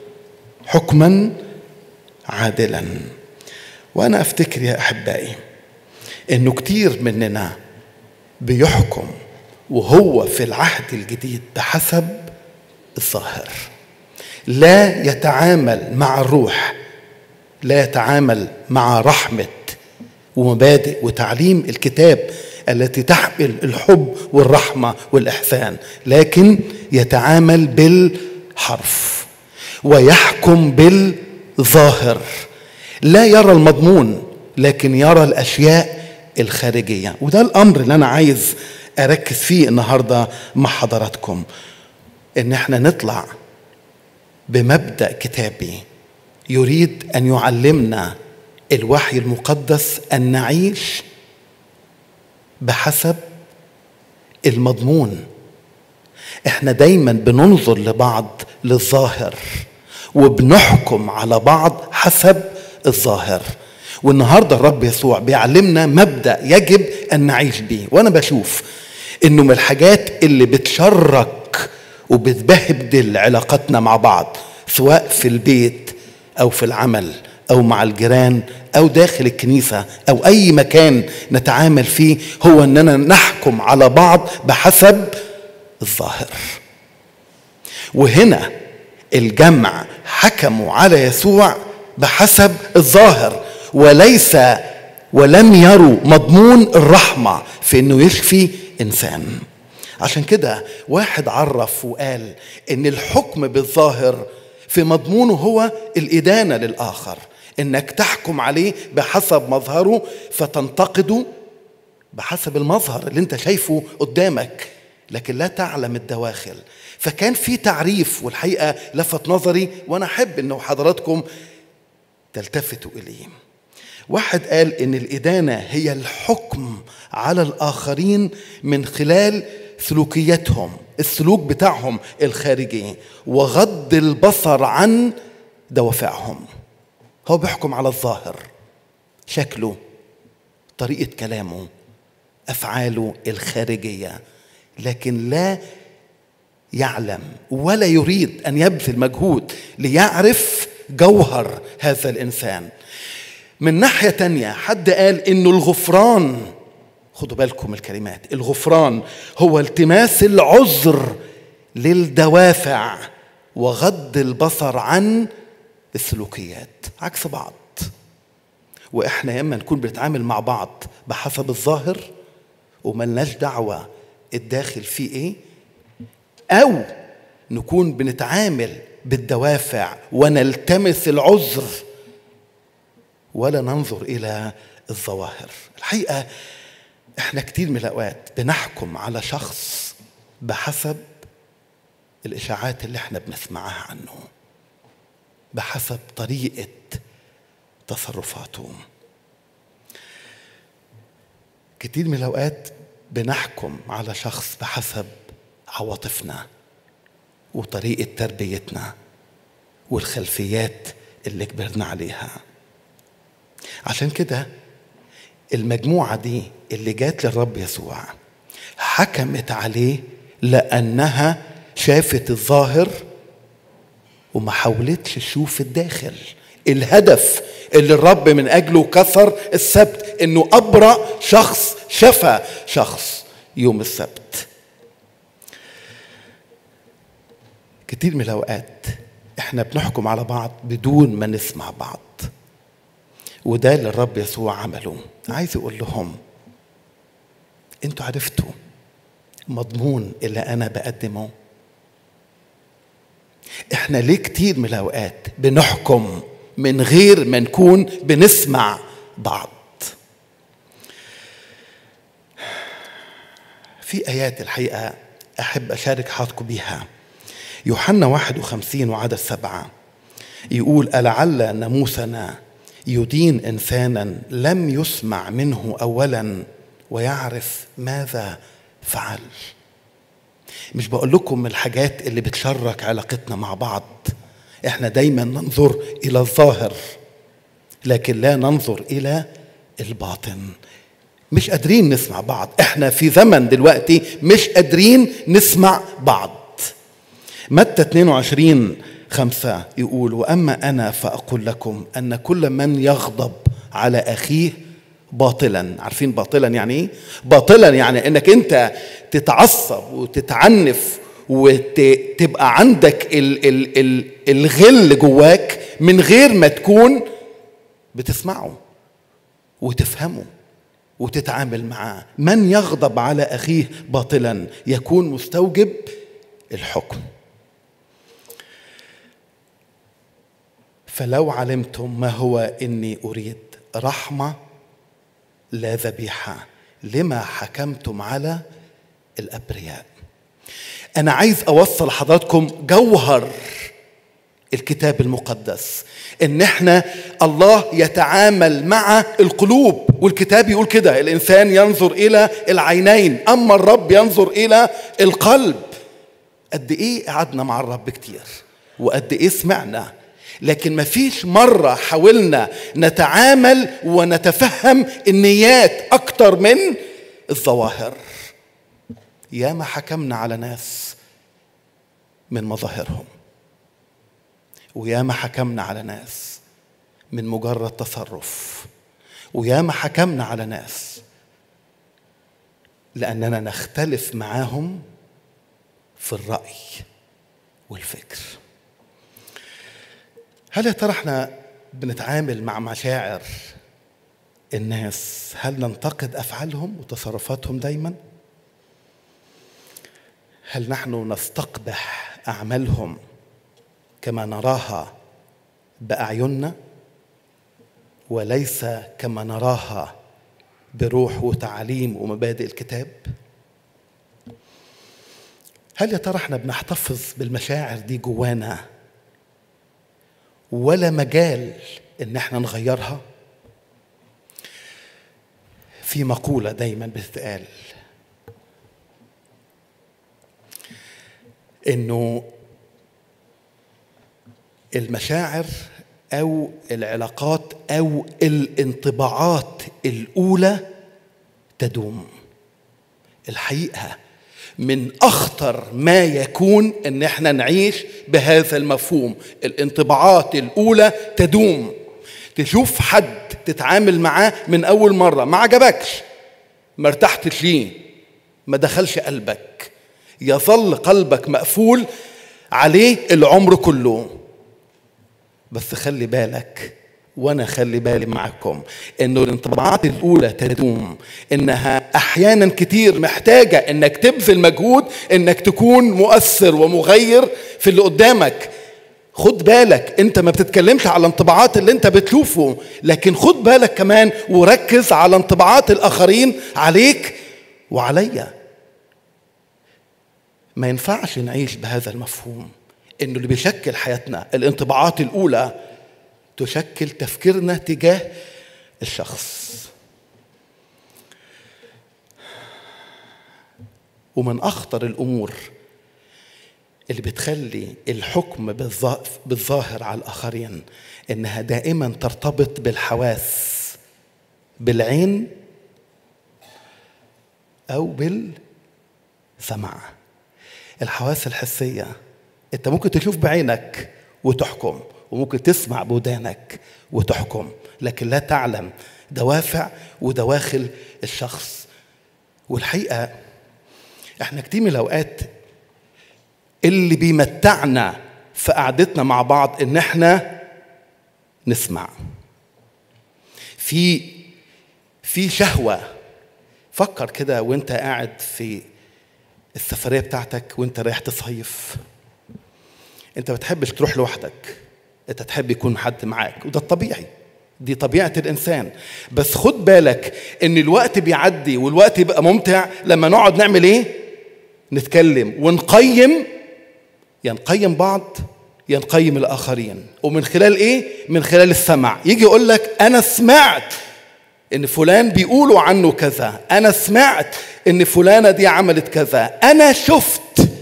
حكما عادلا وانا افتكر يا احبائي انه كتير مننا بيحكم وهو في العهد الجديد بحسب الظاهر لا يتعامل مع الروح لا يتعامل مع رحمه ومبادئ وتعليم الكتاب التي تحمل الحب والرحمه والاحسان لكن يتعامل بالحرف ويحكم بالظاهر لا يرى المضمون لكن يرى الاشياء الخارجيه وده الامر اللي انا عايز اركز فيه النهارده مع حضراتكم ان احنا نطلع بمبدا كتابي يريد ان يعلمنا الوحي المقدس ان نعيش بحسب المضمون احنا دايما بننظر لبعض للظاهر وبنحكم على بعض حسب الظاهر والنهارده الرب يسوع بيعلمنا مبدا يجب ان نعيش بيه وانا بشوف انه من الحاجات اللي بتشرك وبتبهدل علاقتنا مع بعض سواء في البيت او في العمل او مع الجيران او داخل الكنيسه او اي مكان نتعامل فيه هو اننا نحكم على بعض بحسب الظاهر وهنا الجمع حكموا على يسوع بحسب الظاهر وليس ولم يروا مضمون الرحمه في انه يشفي انسان عشان كده واحد عرف وقال ان الحكم بالظاهر في مضمونه هو الادانه للاخر انك تحكم عليه بحسب مظهره فتنتقده بحسب المظهر اللي انت شايفه قدامك لكن لا تعلم الدواخل فكان في تعريف والحقيقه لفت نظري وانا احب انه حضراتكم تلتفتوا اليه واحد قال ان الادانه هي الحكم على الاخرين من خلال سلوكياتهم السلوك بتاعهم الخارجي وغض البصر عن دوافعهم هو بيحكم على الظاهر شكله طريقة كلامه أفعاله الخارجية لكن لا يعلم ولا يريد أن يبذل مجهود ليعرف جوهر هذا الإنسان من ناحية تانية حد قال إنه الغفران خدوا بالكم الكلمات الغفران هو التماس العذر للدوافع وغض البصر عن السلوكيات عكس بعض واحنا يا اما نكون بنتعامل مع بعض بحسب الظاهر وملناش دعوه الداخل فيه ايه او نكون بنتعامل بالدوافع ونلتمس العذر ولا ننظر الى الظواهر الحقيقه احنا كتير من الاوقات بنحكم على شخص بحسب الاشاعات اللي احنا بنسمعها عنه بحسب طريقه تصرفاته كتير من الاوقات بنحكم على شخص بحسب عواطفنا وطريقه تربيتنا والخلفيات اللي كبرنا عليها عشان كده المجموعه دي اللي جات للرب يسوع حكمت عليه لانها شافت الظاهر وما حاولتش تشوف الداخل الهدف اللي الرب من اجله كسر السبت انه ابرا شخص شفى شخص يوم السبت كتير من الاوقات احنا بنحكم على بعض بدون ما نسمع بعض وده اللي الرب يسوع عمله عايز يقول لهم انتوا عرفتوا مضمون اللي انا بقدمه احنا ليه كتير من الاوقات بنحكم من غير ما نكون بنسمع بعض في ايات الحقيقه احب اشارك حضراتكم بيها يوحنا 51 وعدد سبعه يقول ألعل ناموسنا يدين انسانا لم يسمع منه اولا ويعرف ماذا فعل مش بقول لكم الحاجات اللي بتشرك علاقتنا مع بعض احنا دايما ننظر الى الظاهر لكن لا ننظر الى الباطن مش قادرين نسمع بعض احنا في زمن دلوقتي مش قادرين نسمع بعض متى 22 خمسة يقول وأما أنا فأقول لكم أن كل من يغضب على أخيه باطلا عارفين باطلا يعني ايه باطلا يعني انك انت تتعصب وتتعنف وتبقى عندك ال ال ال الغل جواك من غير ما تكون بتسمعه وتفهمه وتتعامل معاه من يغضب على اخيه باطلا يكون مستوجب الحكم فلو علمتم ما هو اني اريد رحمه لا ذبيحه لما حكمتم على الابرياء انا عايز اوصل حضراتكم جوهر الكتاب المقدس ان احنا الله يتعامل مع القلوب والكتاب يقول كده الانسان ينظر الى العينين اما الرب ينظر الى القلب قد ايه قعدنا مع الرب كتير وقد ايه سمعنا لكن ما فيش مرة حاولنا نتعامل ونتفهم النيات أكتر من الظواهر ياما حكمنا على ناس من مظاهرهم وياما حكمنا على ناس من مجرد تصرف وياما حكمنا على ناس لأننا نختلف معاهم في الرأي والفكر هل يا ترى احنا بنتعامل مع مشاعر الناس هل ننتقد افعالهم وتصرفاتهم دايما هل نحن نستقبح اعمالهم كما نراها باعيننا وليس كما نراها بروح وتعليم ومبادئ الكتاب هل يا ترى احنا بنحتفظ بالمشاعر دي جوانا ولا مجال ان احنا نغيرها في مقوله دايما بتتقال انه المشاعر او العلاقات او الانطباعات الاولى تدوم الحقيقه من اخطر ما يكون ان احنا نعيش بهذا المفهوم الانطباعات الاولى تدوم تشوف حد تتعامل معاه من اول مره ما عجبكش ما ارتحتش ليه ما دخلش قلبك يظل قلبك مقفول عليه العمر كله بس خلي بالك وانا خلي بالي معكم انه الانطباعات الاولى تدوم انها احيانا كتير محتاجه انك تبذل مجهود انك تكون مؤثر ومغير في اللي قدامك خد بالك انت ما بتتكلمش على انطباعات اللي انت بتشوفه لكن خد بالك كمان وركز على انطباعات الاخرين عليك وعليا ما ينفعش نعيش بهذا المفهوم انه اللي بيشكل حياتنا الانطباعات الاولى تشكل تفكيرنا تجاه الشخص ومن اخطر الامور اللي بتخلي الحكم بالظاهر على الاخرين انها دائما ترتبط بالحواس بالعين او بالسمع الحواس الحسيه انت ممكن تشوف بعينك وتحكم وممكن تسمع بودانك وتحكم لكن لا تعلم دوافع ودواخل الشخص والحقيقه احنا كتير من الاوقات اللي بيمتعنا في قعدتنا مع بعض ان احنا نسمع في في شهوه فكر كده وانت قاعد في السفريه بتاعتك وانت رايح تصيف انت ما بتحبش تروح لوحدك انت تحب يكون حد معاك وده الطبيعي دي طبيعة الإنسان بس خد بالك إن الوقت بيعدي والوقت يبقى ممتع لما نقعد نعمل إيه؟ نتكلم ونقيم يا نقيم بعض يا نقيم الآخرين ومن خلال إيه؟ من خلال السمع يجي يقول لك أنا سمعت إن فلان بيقولوا عنه كذا أنا سمعت إن فلانة دي عملت كذا أنا شفت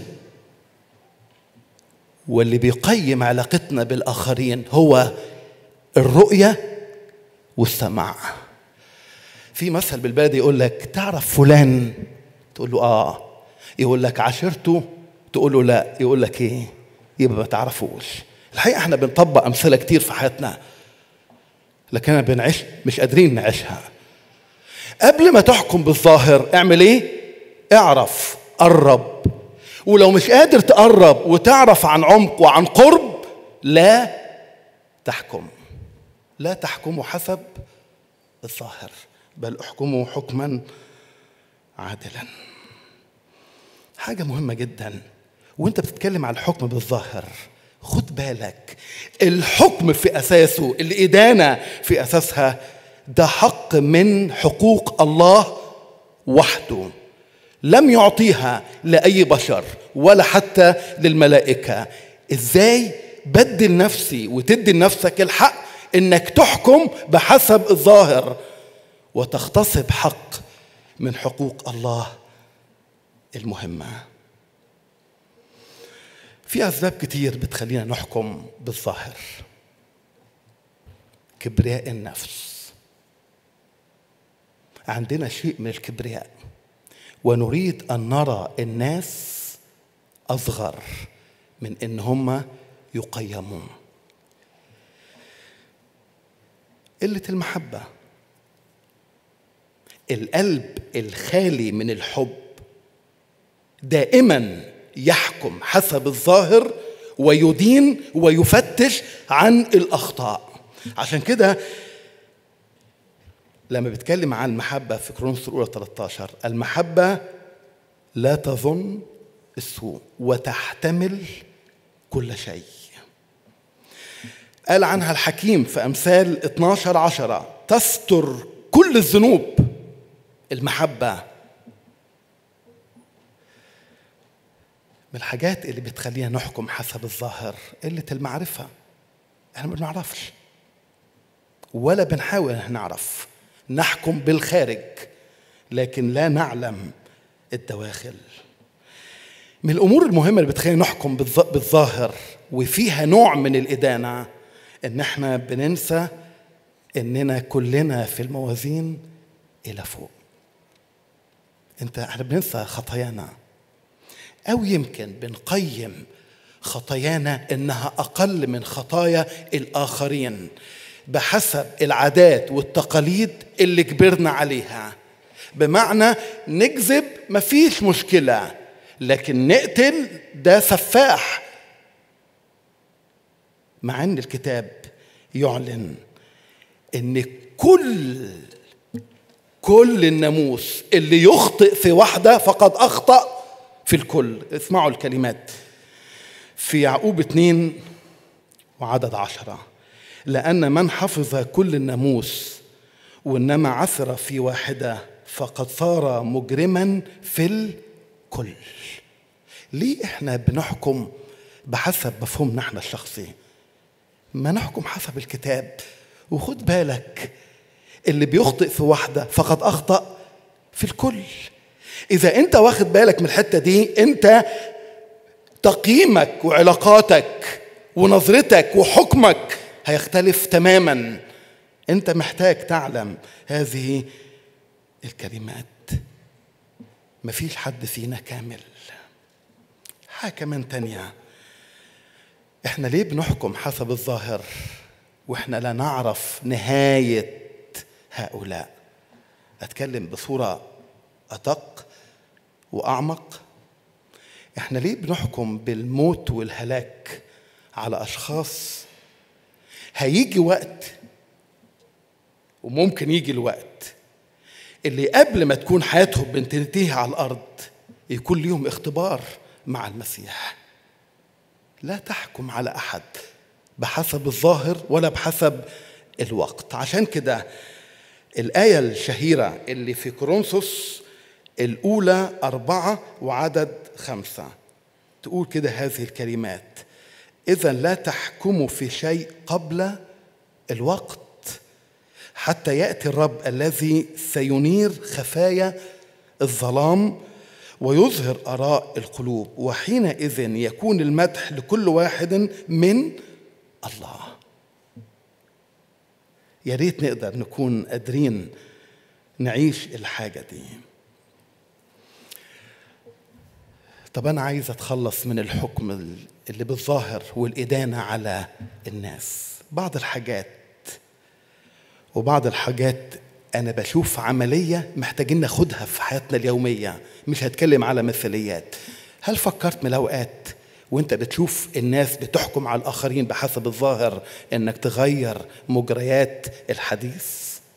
واللي بيقيم علاقتنا بالآخرين هو الرؤية والسمع في مثل بالبلد يقول لك تعرف فلان تقول له اه يقول لك عشرته تقول له لا يقول لك ايه يبقى ما تعرفوش الحقيقه احنا بنطبق امثله كتير في حياتنا لكننا بنعيش مش قادرين نعيشها قبل ما تحكم بالظاهر اعمل ايه اعرف قرب ولو مش قادر تقرب وتعرف عن عمق وعن قرب لا تحكم لا تحكموا حسب الظاهر بل احكموا حكما عادلا حاجة مهمة جدا وانت بتتكلم على الحكم بالظاهر خد بالك الحكم في اساسه الادانه في اساسها ده حق من حقوق الله وحده لم يعطيها لاي بشر ولا حتى للملائكه ازاي بدل نفسي وتدي لنفسك الحق انك تحكم بحسب الظاهر وتغتصب حق من حقوق الله المهمه في اسباب كتير بتخلينا نحكم بالظاهر كبرياء النفس عندنا شيء من الكبرياء ونريد ان نرى الناس اصغر من ان هم يقيمون قله المحبه القلب الخالي من الحب دائما يحكم حسب الظاهر ويدين ويفتش عن الاخطاء عشان كده لما بيتكلم عن المحبة في كرونس الأولى 13 المحبة لا تظن السوء وتحتمل كل شيء قال عنها الحكيم في أمثال 12 عشرة تستر كل الذنوب المحبة من الحاجات اللي بتخلينا نحكم حسب الظاهر قلة المعرفة احنا ما بنعرفش ولا بنحاول ان نعرف نحكم بالخارج لكن لا نعلم الدواخل من الامور المهمه اللي بتخلينا نحكم بالظاهر وفيها نوع من الإدانة إن إحنا بننسى إننا كلنا في الموازين إلى فوق أنت إحنا بننسى خطايانا أو يمكن بنقيم خطايانا إنها أقل من خطايا الآخرين بحسب العادات والتقاليد اللي كبرنا عليها بمعنى نكذب مفيش مشكلة لكن نقتل ده سفاح مع ان الكتاب يعلن ان كل كل الناموس اللي يخطئ في واحده فقد اخطا في الكل اسمعوا الكلمات في يعقوب اتنين وعدد عشرة لأن من حفظ كل الناموس وإنما عثر في واحدة فقد صار مجرما في الكل ليه احنا بنحكم بحسب مفهومنا احنا الشخصي ما نحكم حسب الكتاب وخد بالك اللي بيخطئ في واحدة فقد أخطأ في الكل إذا أنت واخد بالك من الحتة دي أنت تقييمك وعلاقاتك ونظرتك وحكمك هيختلف تماما أنت محتاج تعلم هذه الكلمات مفيش حد فينا كامل حاجة كمان تانية احنا ليه بنحكم حسب الظاهر واحنا لا نعرف نهاية هؤلاء اتكلم بصورة ادق واعمق احنا ليه بنحكم بالموت والهلاك على اشخاص هيجي وقت وممكن يجي الوقت اللي قبل ما تكون حياتهم بتنتهي على الارض يكون ليهم اختبار مع المسيح لا تحكم على احد بحسب الظاهر ولا بحسب الوقت عشان كده الآية الشهيرة اللي في كورنثوس الأولى أربعة وعدد خمسة تقول كده هذه الكلمات إذا لا تحكموا في شيء قبل الوقت حتى يأتي الرب الذي سينير خفايا الظلام ويظهر آراء القلوب وحينئذ يكون المدح لكل واحد من الله يا ريت نقدر نكون قادرين نعيش الحاجة دي طب أنا عايز أتخلص من الحكم اللي بالظاهر والإدانة على الناس بعض الحاجات وبعض الحاجات أنا بشوف عملية محتاجين ناخدها في حياتنا اليومية مش هتكلم على مثاليات هل فكرت من الأوقات وانت بتشوف الناس بتحكم على الآخرين بحسب الظاهر انك تغير مجريات الحديث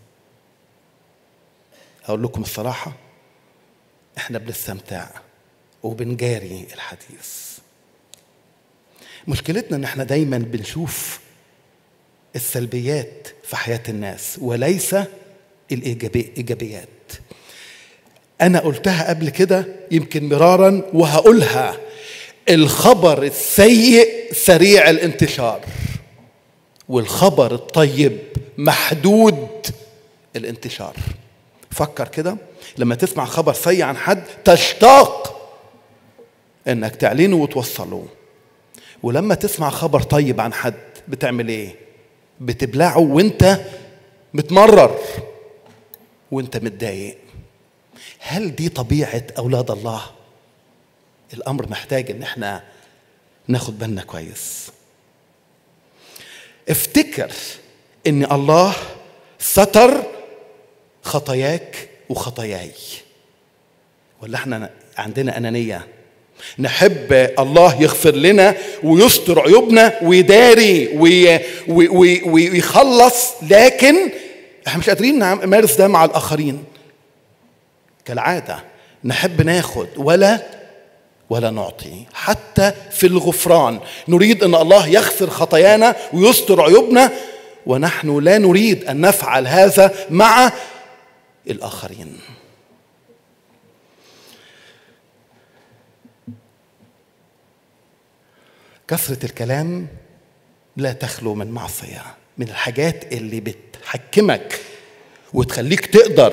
أقول لكم الصراحة احنا بنستمتع وبنجاري الحديث مشكلتنا ان احنا دايما بنشوف السلبيات في حياة الناس وليس الإيجابيات أنا قلتها قبل كده يمكن مرارا وهقولها الخبر السيء سريع الانتشار والخبر الطيب محدود الانتشار فكر كده لما تسمع خبر سيء عن حد تشتاق انك تعلنه وتوصله ولما تسمع خبر طيب عن حد بتعمل ايه بتبلعه وانت متمرر وانت متضايق هل دي طبيعه اولاد الله الامر محتاج ان احنا ناخد بالنا كويس افتكر ان الله ستر خطاياك وخطاياي ولا احنا عندنا انانيه نحب الله يغفر لنا ويستر عيوبنا ويداري وي وي وي ويخلص لكن احنا مش قادرين نمارس ده مع الاخرين كالعاده نحب ناخد ولا ولا نعطي حتى في الغفران نريد ان الله يغفر خطايانا ويستر عيوبنا ونحن لا نريد ان نفعل هذا مع الاخرين كثره الكلام لا تخلو من معصيه من الحاجات اللي بتحكمك وتخليك تقدر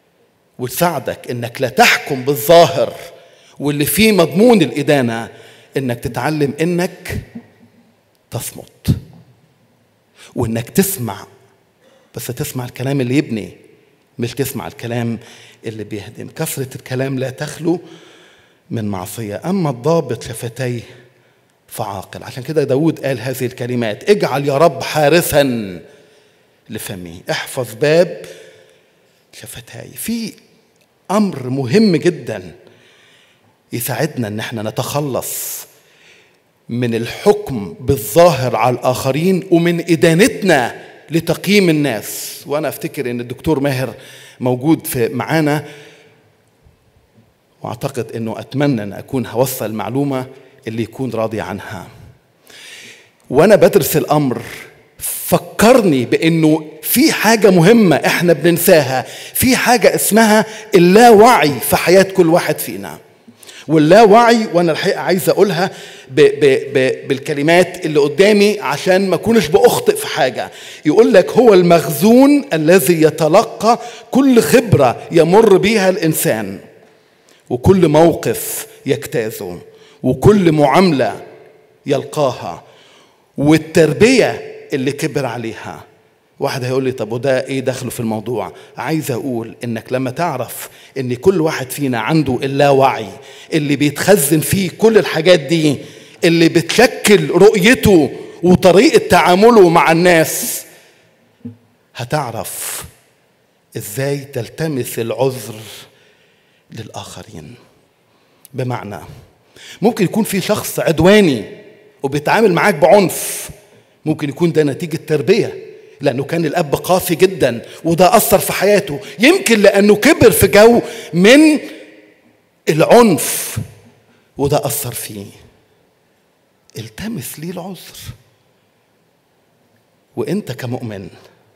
وتساعدك انك لا تحكم بالظاهر واللي فيه مضمون الإدانة انك تتعلم انك تصمت وانك تسمع بس تسمع الكلام اللي يبني مش تسمع الكلام اللي بيهدم كثرة الكلام لا تخلو من معصية أما الضابط شفتيه فعاقل عشان كده داود قال هذه الكلمات اجعل يا رب حارسا لفمي احفظ باب شفتاي في أمر مهم جدا يساعدنا ان احنا نتخلص من الحكم بالظاهر على الاخرين ومن ادانتنا لتقييم الناس وانا افتكر ان الدكتور ماهر موجود في معانا واعتقد انه اتمنى ان اكون هوصل المعلومه اللي يكون راضي عنها وانا بدرس الامر فكرني بانه في حاجه مهمه احنا بننساها في حاجه اسمها اللاوعي في حياه كل واحد فينا واللاوعي وانا الحقيقه عايز اقولها ب ب ب بالكلمات اللي قدامي عشان ما اكونش باخطئ في حاجه يقول لك هو المخزون الذي يتلقى كل خبره يمر بها الانسان وكل موقف يجتازه وكل معامله يلقاها والتربيه اللي كبر عليها واحد هيقول لي طب وده ايه دخله في الموضوع عايز اقول انك لما تعرف ان كل واحد فينا عنده اللاوعي اللي بيتخزن فيه كل الحاجات دي اللي بتشكل رؤيته وطريقه تعامله مع الناس هتعرف ازاي تلتمس العذر للاخرين بمعنى ممكن يكون في شخص عدواني وبيتعامل معاك بعنف ممكن يكون ده نتيجه تربيه لانه كان الاب قاسي جدا وده اثر في حياته يمكن لانه كبر في جو من العنف وده اثر فيه التمس ليه العذر وانت كمؤمن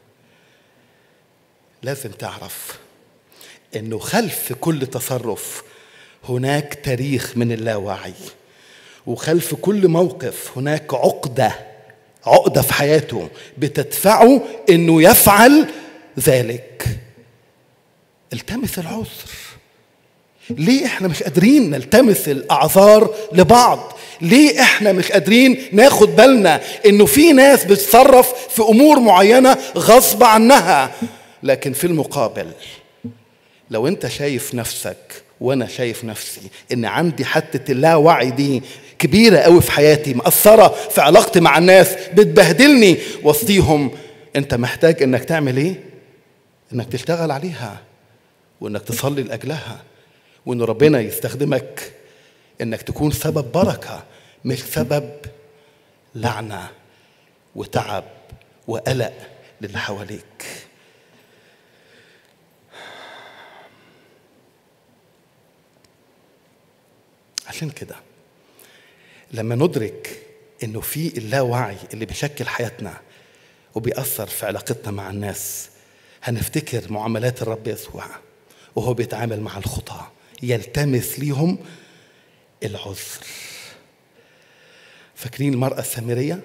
لازم تعرف انه خلف كل تصرف هناك تاريخ من اللاوعي وخلف كل موقف هناك عقده عقده في حياته بتدفعه انه يفعل ذلك التمس العذر ليه احنا مش قادرين نلتمس الاعذار لبعض ليه احنا مش قادرين ناخد بالنا انه في ناس بتتصرف في امور معينه غصب عنها لكن في المقابل لو انت شايف نفسك وانا شايف نفسي ان عندي حته اللاوعي دي كبيره قوي في حياتي مأثره في علاقتي مع الناس بتبهدلني وسطيهم انت محتاج انك تعمل ايه انك تشتغل عليها وانك تصلي لاجلها وان ربنا يستخدمك انك تكون سبب بركه مش سبب لعنه وتعب وقلق للي حواليك عشان كده لما ندرك انه في اللاوعي اللي بيشكل حياتنا وبيأثر في علاقتنا مع الناس هنفتكر معاملات الرب يسوع وهو بيتعامل مع الخطاة يلتمس ليهم العذر فاكرين المرأة السامرية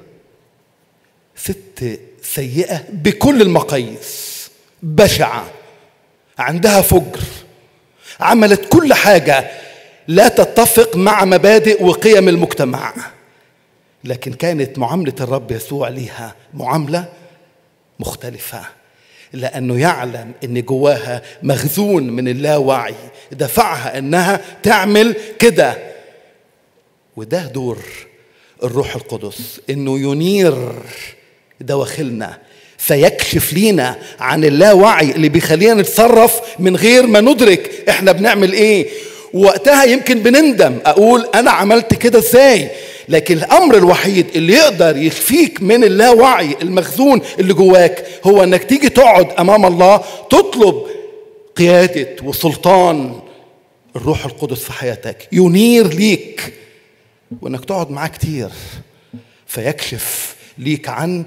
ست سيئة بكل المقاييس بشعة عندها فجر عملت كل حاجة لا تتفق مع مبادئ وقيم المجتمع لكن كانت معاملة الرب يسوع ليها معاملة مختلفة لأنه يعلم أن جواها مخزون من اللاوعي دفعها أنها تعمل كده وده دور الروح القدس أنه ينير دواخلنا فيكشف لينا عن اللاوعي اللي بيخلينا نتصرف من غير ما ندرك احنا بنعمل ايه وقتها يمكن بنندم اقول انا عملت كده ازاي لكن الامر الوحيد اللي يقدر يخفيك من اللاوعي المخزون اللي جواك هو انك تيجي تقعد امام الله تطلب قياده وسلطان الروح القدس في حياتك ينير ليك وانك تقعد معاه كتير فيكشف ليك عن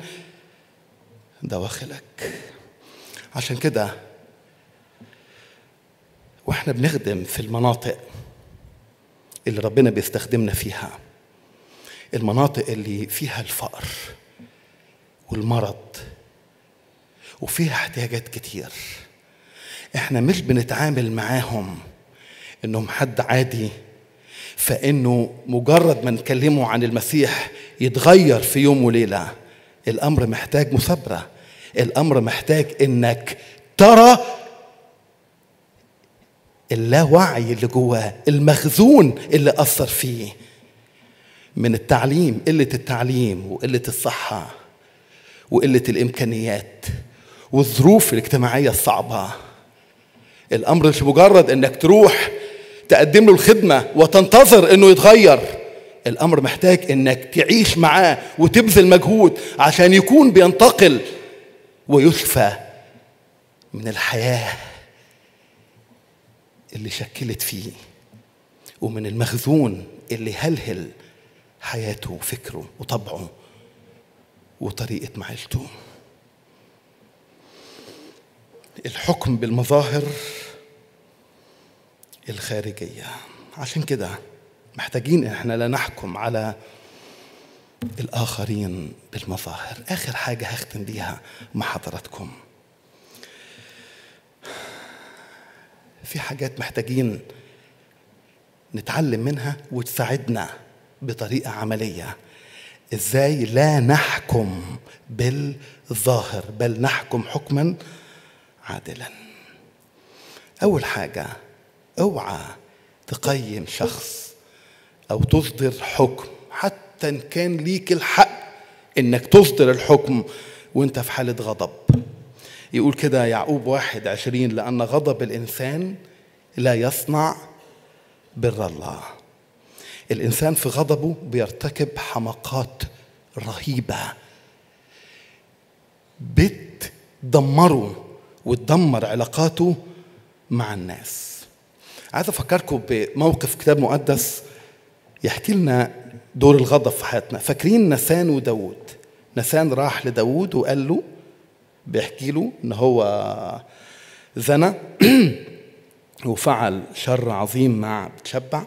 دواخلك عشان كده واحنا بنخدم في المناطق اللي ربنا بيستخدمنا فيها المناطق اللي فيها الفقر والمرض وفيها احتياجات كتير احنا مش بنتعامل معاهم انهم حد عادي فانه مجرد ما نكلمه عن المسيح يتغير في يوم وليله الامر محتاج مثابره الامر محتاج انك ترى اللاوعي اللي جواه المخزون اللي اثر فيه من التعليم قله التعليم وقله الصحه وقله الامكانيات والظروف الاجتماعيه الصعبه الامر مش مجرد انك تروح تقدم له الخدمه وتنتظر انه يتغير الامر محتاج انك تعيش معاه وتبذل مجهود عشان يكون بينتقل ويشفى من الحياه اللي شكلت فيه ومن المخزون اللي هلهل حياته وفكره وطبعه وطريقه معيشته الحكم بالمظاهر الخارجيه عشان كده محتاجين احنا لا نحكم على الاخرين بالمظاهر اخر حاجه هختم بيها مع حضراتكم في حاجات محتاجين نتعلم منها وتساعدنا بطريقه عمليه ازاي لا نحكم بالظاهر بل نحكم حكما عادلا اول حاجه اوعى تقيم شخص او تصدر حكم حتى ان كان ليك الحق انك تصدر الحكم وانت في حاله غضب يقول كده يعقوب واحد عشرين لأن غضب الإنسان لا يصنع بر الله الإنسان في غضبه بيرتكب حماقات رهيبة بتدمره وتدمر علاقاته مع الناس عايز أفكركم بموقف كتاب مقدس يحكي لنا دور الغضب في حياتنا فاكرين نسان وداود نسان راح لداود وقال له بيحكي له ان هو زنى وفعل شر عظيم مع بتشبع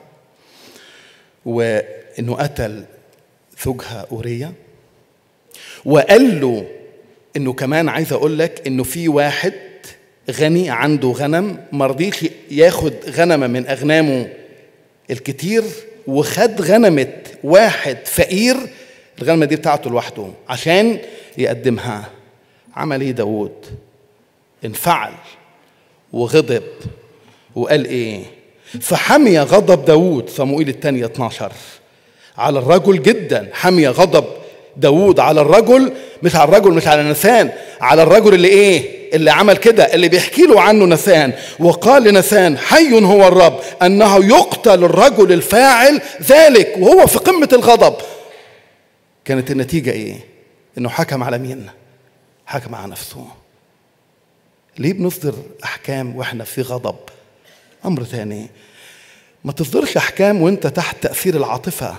وانه قتل زوجها اوريا وقال له انه كمان عايز اقول لك انه في واحد غني عنده غنم ما رضيش ياخد غنمه من اغنامه الكتير وخد غنمه واحد فقير الغنمه دي بتاعته لوحده عشان يقدمها عمل ايه داود انفعل وغضب وقال ايه فحمي غضب داود صموئيل الثانية 12 على الرجل جدا حمي غضب داود على الرجل مش على الرجل مش على نسان على الرجل اللي ايه اللي عمل كده اللي بيحكي له عنه نسان وقال لنسان حي هو الرب انه يقتل الرجل الفاعل ذلك وهو في قمة الغضب كانت النتيجة ايه انه حكم على مين حكم على نفسه ليه بنصدر احكام واحنا في غضب امر ثاني ما تصدرش احكام وانت تحت تاثير العاطفه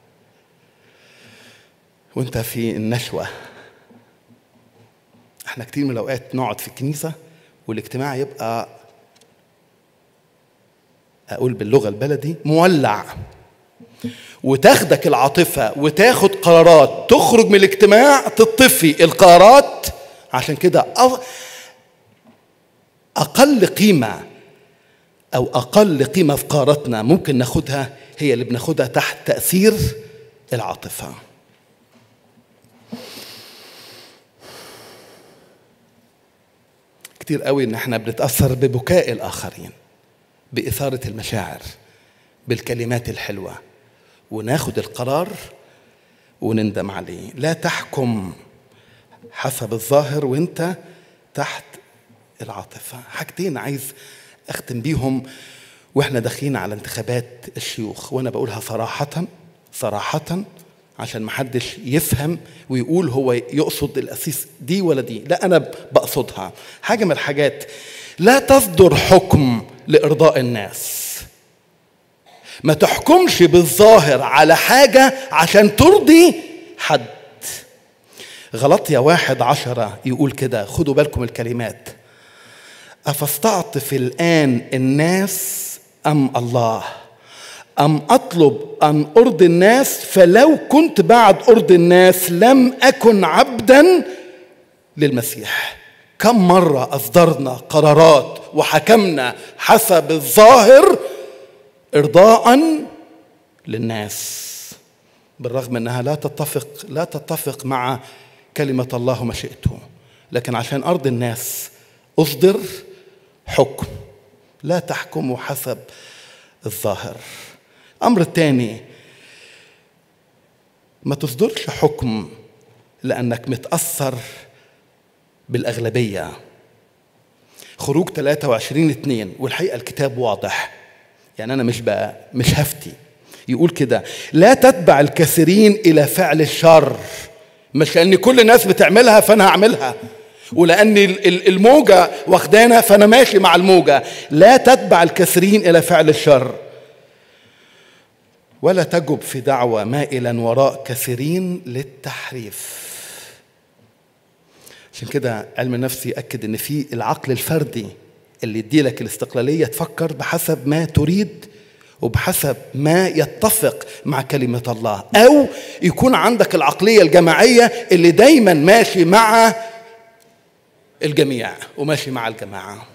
وانت في النشوه احنا كتير من الاوقات نقعد في الكنيسه والاجتماع يبقى اقول باللغه البلدي مولع وتاخدك العاطفه وتاخد قرارات تخرج من الاجتماع تطفي القرارات عشان كده اقل قيمه او اقل قيمه في قارتنا ممكن ناخدها هي اللي بناخدها تحت تاثير العاطفه كتير قوي ان احنا بنتاثر ببكاء الاخرين باثاره المشاعر بالكلمات الحلوه وناخد القرار ونندم عليه لا تحكم حسب الظاهر وانت تحت العاطفه حاجتين عايز اختم بيهم واحنا داخلين على انتخابات الشيوخ وانا بقولها صراحه صراحه عشان ما حدش يفهم ويقول هو يقصد الاسيس دي ولا دي لا انا بقصدها حاجه من الحاجات لا تصدر حكم لارضاء الناس ما تحكمش بالظاهر على حاجه عشان ترضي حد غلطيا واحد عشرة يقول كده خدوا بالكم الكلمات أفاستعطف الآن الناس أم الله أم أطلب أن أرضي الناس فلو كنت بعد أرضي الناس لم أكن عبدا للمسيح كم مرة أصدرنا قرارات وحكمنا حسب الظاهر إرضاء للناس بالرغم انها لا تتفق لا تتفق مع كلمه الله ومشيئته لكن عشان ارض الناس اصدر حكم لا تحكموا حسب الظاهر الامر الثاني ما تصدرش حكم لانك متاثر بالاغلبيه خروج 23 2 والحقيقه الكتاب واضح يعني انا مش بقى مش هفتي يقول كده لا تتبع الكثيرين الى فعل الشر مش لان كل الناس بتعملها فانا هعملها ولان الموجه واخدانا فانا ماشي مع الموجه لا تتبع الكثيرين الى فعل الشر ولا تجب في دعوى مائلا وراء كثيرين للتحريف عشان كده علم النفس يأكد ان في العقل الفردي اللي يديلك الاستقلالية تفكر بحسب ما تريد وبحسب ما يتفق مع كلمة الله أو يكون عندك العقلية الجماعية اللي دايما ماشي مع الجميع وماشي مع الجماعة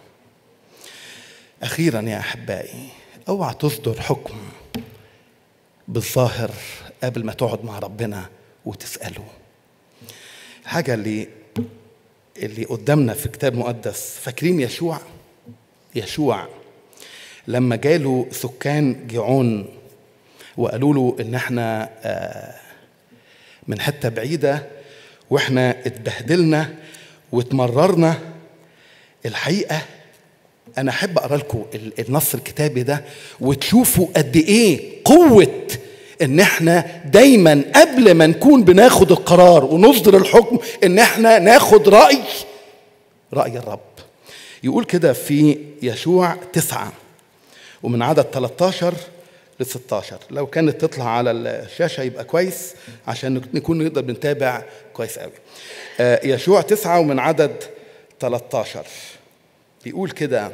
أخيرا يا أحبائي اوعى تصدر حكم بالظاهر قبل ما تقعد مع ربنا وتسأله الحاجة اللي اللي قدامنا في كتاب مقدس فاكرين يشوع يشوع لما جاله سكان جيعون وقالوا له ان احنا من حته بعيده واحنا اتبهدلنا واتمررنا الحقيقه انا احب اقرا لكم النص الكتابي ده وتشوفوا قد ايه قوه ان احنا دايما قبل ما نكون بناخد القرار ونصدر الحكم ان احنا ناخد راي راي الرب يقول كده في يشوع تسعة ومن عدد 13 ل 16 لو كانت تطلع على الشاشة يبقى كويس عشان نكون نقدر بنتابع كويس قوي يشوع تسعة ومن عدد 13 بيقول كده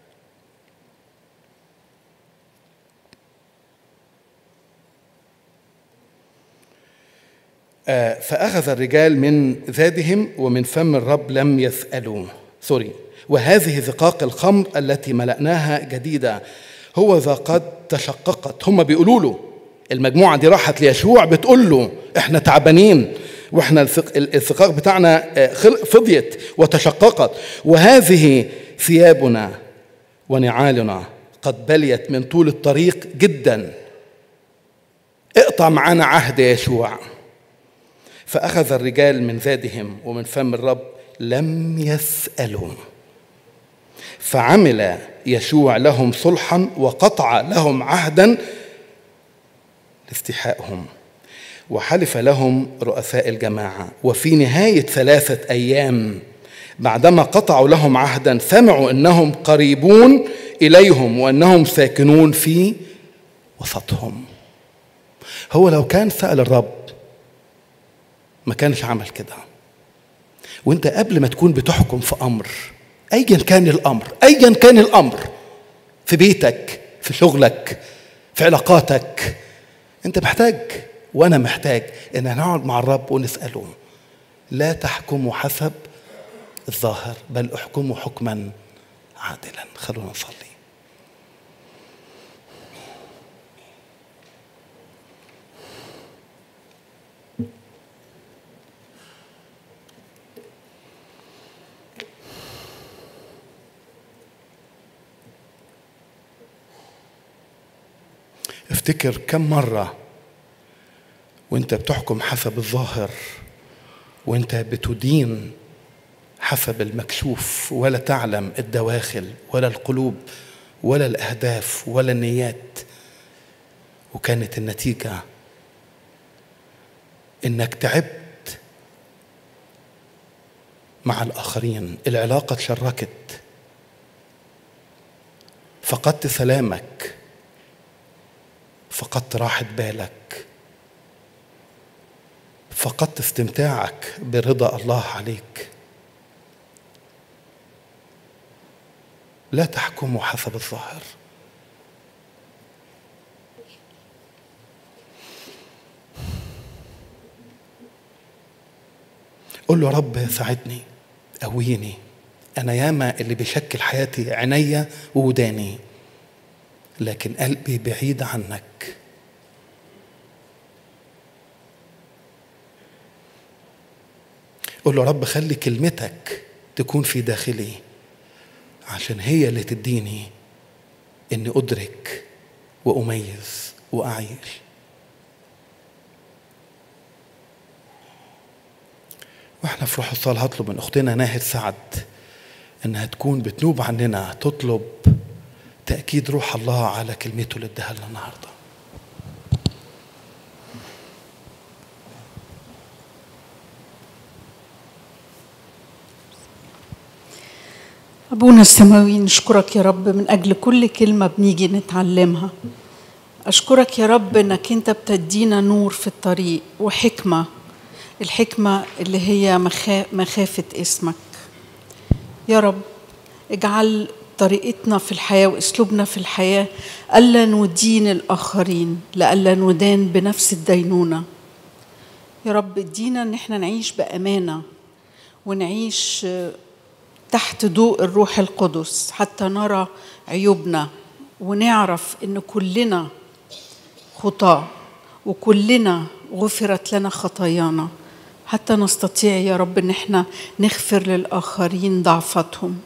فأخذ الرجال من ذادهم ومن فم الرب لم يسألوا سوري وهذه زقاق الخمر التي ملأناها جديدة هو ذا قد تشققت هم بيقولوا له المجموعة دي راحت ليشوع بتقول له احنا تعبانين واحنا الثقاق بتاعنا فضيت وتشققت وهذه ثيابنا ونعالنا قد بليت من طول الطريق جدا اقطع معانا عهد يا يشوع فأخذ الرجال من ذادهم ومن فم الرب لم يسألوا فعمل يشوع لهم صلحا وقطع لهم عهدا لاستيحائهم وحلف لهم رؤساء الجماعة وفي نهاية ثلاثة أيام بعدما قطعوا لهم عهدا سمعوا أنهم قريبون إليهم وأنهم ساكنون في وسطهم هو لو كان سأل الرب ما كانش عمل كده وانت قبل ما تكون بتحكم في امر ايا كان الامر ايا كان الامر في بيتك في شغلك في علاقاتك انت محتاج وانا محتاج ان نقعد مع الرب ونساله لا تحكموا حسب الظاهر بل احكموا حكما عادلا خلونا نصلي افتكر كم مرة وانت بتحكم حسب الظاهر وانت بتدين حسب المكشوف ولا تعلم الدواخل ولا القلوب ولا الأهداف ولا النيات وكانت النتيجة انك تعبت مع الآخرين العلاقة تشركت فقدت سلامك فقدت راحة بالك فقدت استمتاعك برضا الله عليك لا تحكموا حسب الظاهر قل له رب ساعدني قويني انا ياما اللي بيشكل حياتي عينيا ووداني لكن قلبي بعيد عنك قول له رب خلي كلمتك تكون في داخلي عشان هي اللي تديني اني ادرك واميز واعيش واحنا في روح الصلاة هطلب من اختنا ناهد سعد انها تكون بتنوب عننا تطلب تأكيد روح الله على كلمته اللي اداها لنا النهارده أبونا السماوي نشكرك يا رب من أجل كل كلمة بنيجي نتعلمها أشكرك يا رب إنك أنت بتدينا نور في الطريق وحكمة الحكمة اللي هي مخا- مخافة اسمك يا رب اجعل طريقتنا في الحياة وأسلوبنا في الحياة ألا ندين الآخرين لألا ندان بنفس الدينونة يا رب ادينا ان احنا نعيش بامانه ونعيش آه، تحت ضوء الروح القدس حتى نرى عيوبنا ونعرف ان كلنا خطاه وكلنا غفرت لنا خطايانا حتى نستطيع يا رب ان احنا نغفر للاخرين ضعفاتهم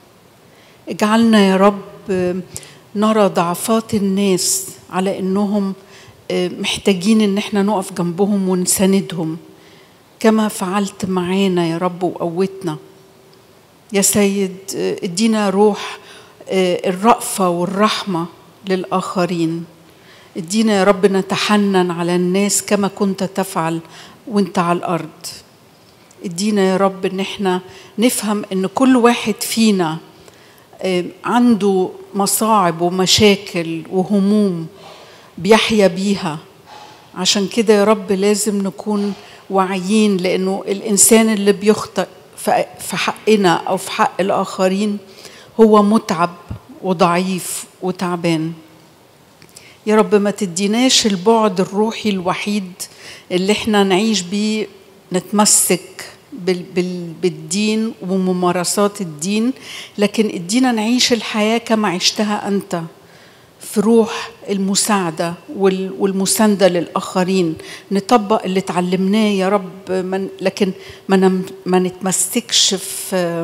اجعلنا يا رب آه، نرى ضعفات الناس على انهم آه، محتاجين ان احنا نقف جنبهم ونساندهم كما فعلت معانا يا رب وقوتنا يا سيد آه، ادينا روح آه، الرأفة والرحمة للآخرين ادينا يا رب نتحنن على الناس كما كنت تفعل وانت على الأرض ادينا يا رب ان احنا نفهم ان كل واحد فينا آه، عنده مصاعب ومشاكل وهموم بيحيا بيها عشان كده يا رب لازم نكون واعيين لانه الانسان اللي بيخطئ في في حقنا او في حق الاخرين هو متعب وضعيف وتعبان يا رب ما تديناش البعد الروحي الوحيد اللي احنا نعيش بيه نتمسك بال بال بالدين وممارسات الدين لكن ادينا نعيش الحياة كما عشتها أنت في روح المساعدة وال- والمساندة للآخرين نطبق اللي اتعلمناه يا رب من لكن ما نم- ما نتمسكش في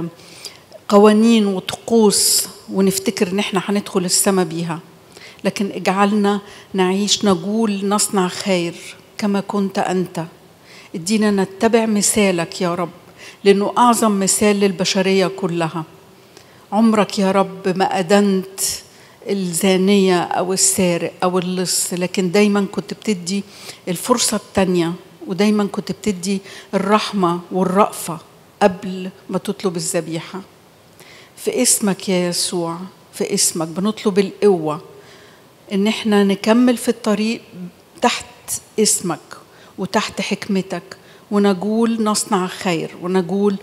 قوانين وطقوس ونفتكر ان احنا هندخل السما بيها لكن اجعلنا نعيش نقول نصنع خير كما كنت انت ادينا نتبع مثالك يا رب لانه اعظم مثال للبشريه كلها عمرك يا رب ما أدنت الزانية أو السارق أو اللص لكن دايما كنت بتدي الفرصة التانية ودايما كنت بتدي الرحمة والرأفة قبل ما تطلب الذبيحة في اسمك يا يسوع في اسمك بنطلب القوة إن احنا نكمل في الطريق تحت اسمك وتحت حكمتك ونقول نصنع خير ونقول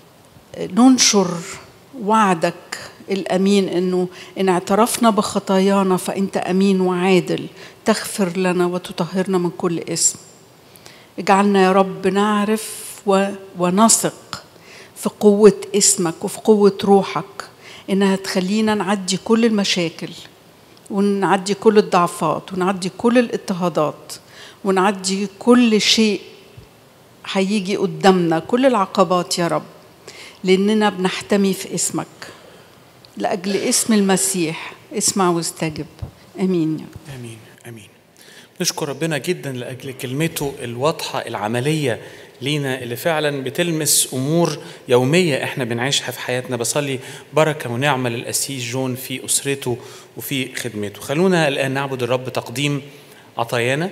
ننشر وعدك الامين انه ان اعترفنا بخطايانا فانت امين وعادل تغفر لنا وتطهرنا من كل اسم اجعلنا يا رب نعرف و... ونثق في قوة اسمك وفي قوة روحك انها تخلينا نعدي كل المشاكل ونعدي كل الضعفات ونعدي كل الاضطهادات ونعدي كل شيء هيجي قدامنا كل العقبات يا رب لأننا بنحتمي في اسمك لأجل اسم المسيح اسمع واستجب آمين يا رب. امين امين نشكر ربنا جدا لاجل كلمته الواضحه العمليه لينا اللي فعلا بتلمس امور يوميه احنا بنعيشها في حياتنا بصلي بركه ونعمه للاسيس جون في اسرته وفي خدمته خلونا الان نعبد الرب تقديم عطايانا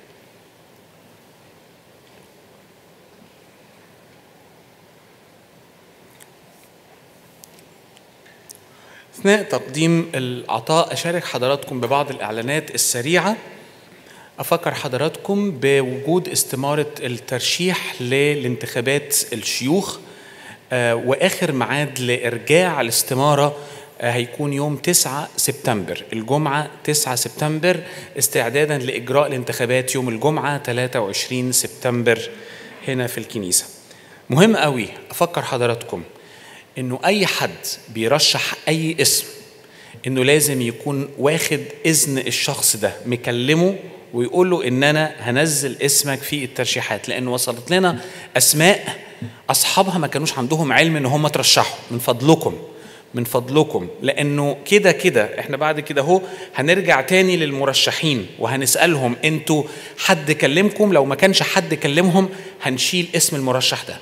اثناء تقديم العطاء اشارك حضراتكم ببعض الاعلانات السريعه افكر حضراتكم بوجود استماره الترشيح للانتخابات الشيوخ آه، واخر ميعاد لارجاع الاستماره آه، هيكون يوم 9 سبتمبر الجمعه 9 سبتمبر استعدادا لاجراء الانتخابات يوم الجمعه 23 سبتمبر هنا في الكنيسه مهم قوي افكر حضراتكم انه اي حد بيرشح اي اسم انه لازم يكون واخد اذن الشخص ده مكلمه ويقول له ان انا هنزل اسمك في الترشيحات لان وصلت لنا اسماء اصحابها ما كانوش عندهم علم ان هم ترشحوا من فضلكم من فضلكم لانه كده كده احنا بعد كده اهو هنرجع تاني للمرشحين وهنسالهم انتوا حد كلمكم لو ما كانش حد كلمهم هنشيل اسم المرشح ده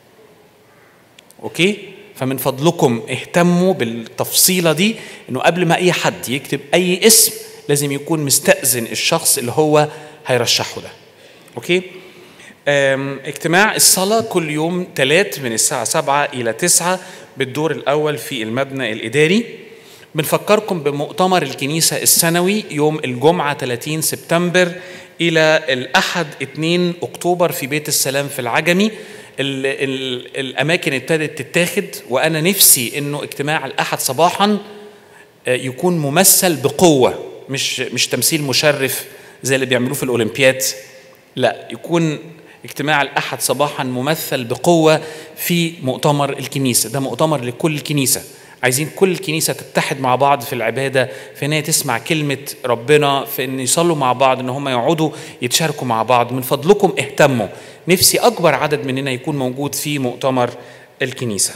اوكي فمن فضلكم اهتموا بالتفصيله دي انه قبل ما اي حد يكتب اي اسم لازم يكون مستأذن الشخص اللي هو هيرشحه ده اوكي أم، اجتماع الصلاة كل يوم ثلاث من الساعة سبعة إلى تسعة بالدور الأول في المبنى الإداري بنفكركم بمؤتمر الكنيسة السنوي يوم الجمعة 30 سبتمبر إلى الأحد 2 أكتوبر في بيت السلام في العجمي ال ال الأماكن ابتدت تتاخد وأنا نفسي إنه اجتماع الأحد صباحا آه، يكون ممثل بقوة مش مش تمثيل مشرف زي اللي بيعملوه في الأولمبياد لا يكون اجتماع الأحد صباحا ممثل بقوة في مؤتمر الكنيسة ده مؤتمر لكل الكنيسة عايزين كل الكنيسة تتحد مع بعض في العبادة في ان هي تسمع كلمة ربنا في ان يصلوا مع بعض ان هم يقعدوا يتشاركوا مع بعض من فضلكم اهتموا نفسي اكبر عدد مننا يكون موجود في مؤتمر الكنيسه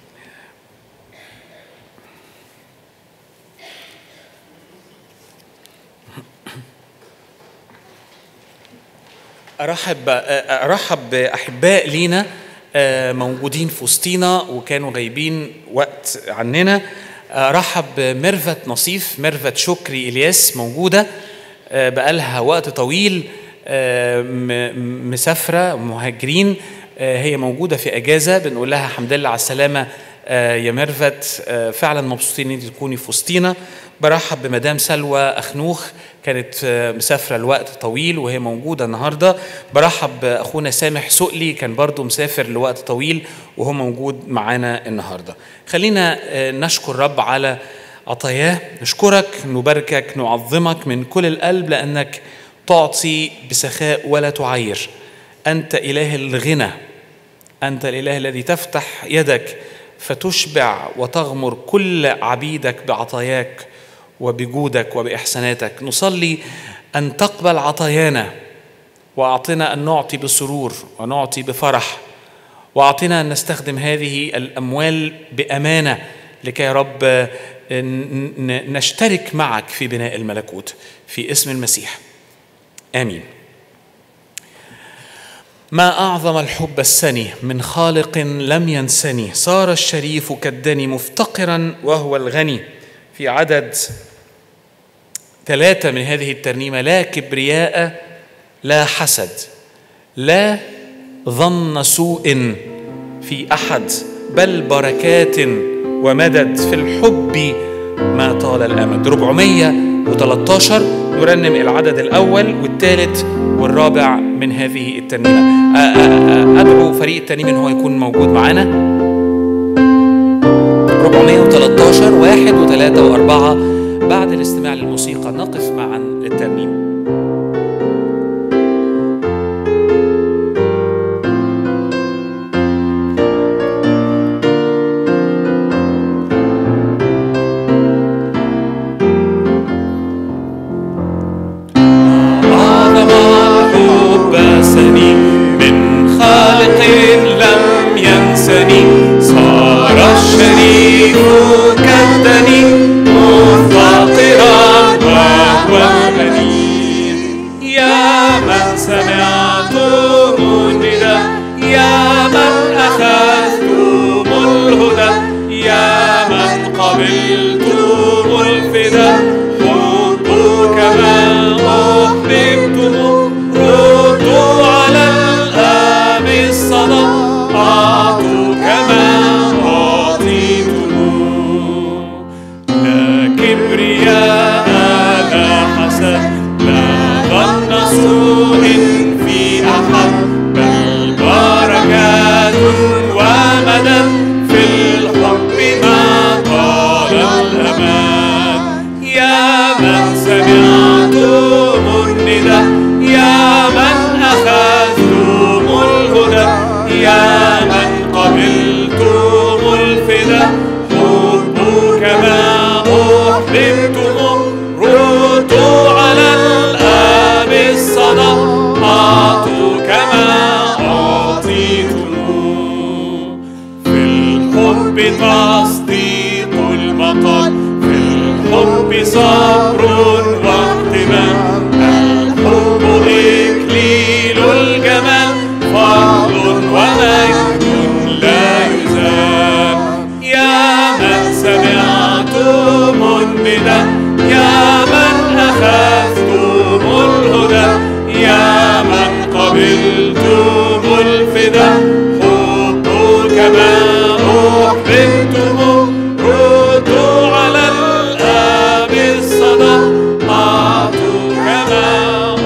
ارحب ارحب باحباء لينا آه، موجودين في وسطينا وكانوا غايبين وقت عننا ارحب بميرفت نصيف ميرفت شكري الياس موجوده آه، بقالها وقت طويل آه، م- مسافره مهاجرين آه، هي موجوده في اجازه بنقول لها الحمد لله على السلامه آه، يا ميرفت آه، فعلا مبسوطين ان انت تكوني في وسطينا برحب بمدام سلوى اخنوخ كانت آه، مسافره لوقت طويل وهي موجوده النهارده برحب باخونا سامح سؤلي كان برضو مسافر لوقت طويل وهو موجود معانا النهارده خلينا آه، نشكر رب على عطاياه نشكرك نباركك نعظمك من كل القلب لانك تعطي بسخاء ولا تعير انت اله الغنى أنت الإله الذي تفتح يدك فتشبع وتغمر كل عبيدك بعطاياك وبجودك وبإحساناتك نصلي أن تقبل عطايانا وأعطنا أن نعطي بسرور ونعطي بفرح وأعطنا أن نستخدم هذه الأموال بأمانة لكي يا رب ن- ن- نشترك معك في بناء الملكوت في اسم المسيح آمين ما أعظم الحب السني من خالق لم ينسني صار الشريف كالدني مفتقرا وهو الغني في عدد ثلاثة من هذه الترنيمة لا كبرياء لا حسد لا ظن سوء في أحد بل بركات ومدد في الحب ما طال الأمد 413 نرنم العدد الأول والثالث والرابع من هذه الترنيمة أ- أ- أ- أدعو فريق الترنيم إن هو يكون موجود معانا 413 واحد وثلاثة وأربعة بعد الاستماع للموسيقى نقف معا للترنيم أعظم الحب سني من خالق لم ينسني صار الشريف كالدني مفتقرا وهو غني يا من سمعتم النداء يا من أخذتم الهدى يا من قبلتم الفداء حبك ما أحببتم ردوا على الآب الصدى أعطوا كما أعطيتم لا كبرياء لا حسد لا ظن سوء في أحد بل بركات ومدد في الحب ما طال الأمان يا من سمعتم النداء يا من أخذتم الهدى يا من قبلتم الفداء حبوا كما أحببتم ردوا على الآب الصدى صبر واحتمال الحب إكليل الجمال فضل ومجد لا يزال يا من سمعتم الندى يا من أخذتم الهدى يا من قبلتم الفدا حبوا كما أحببتم ردوا على الآب الصدى أعطوا كما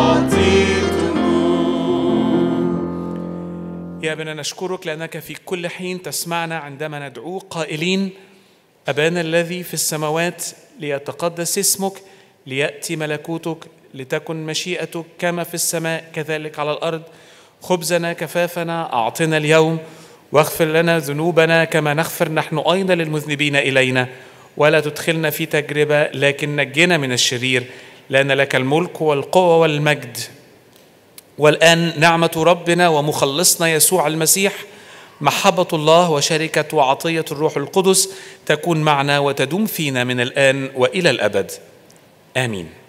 أعطيتم يا ابنا نشكرك لأنك في كل حين تسمعنا عندما ندعوك قائلين أبانا الذي في السماوات ليتقدس اسمك ليأتي ملكوتك لتكن مشيئتك كما في السماء كذلك على الأرض خبزنا كفافنا أعطنا اليوم واغفر لنا ذنوبنا كما نغفر نحن أيضا للمذنبين إلينا ولا تدخلنا في تجربة لكن نجنا من الشرير لأن لك الملك والقوة والمجد والآن نعمة ربنا ومخلصنا يسوع المسيح محبة الله وشركة وعطية الروح القدس تكون معنا وتدوم فينا من الآن وإلى الأبد آمين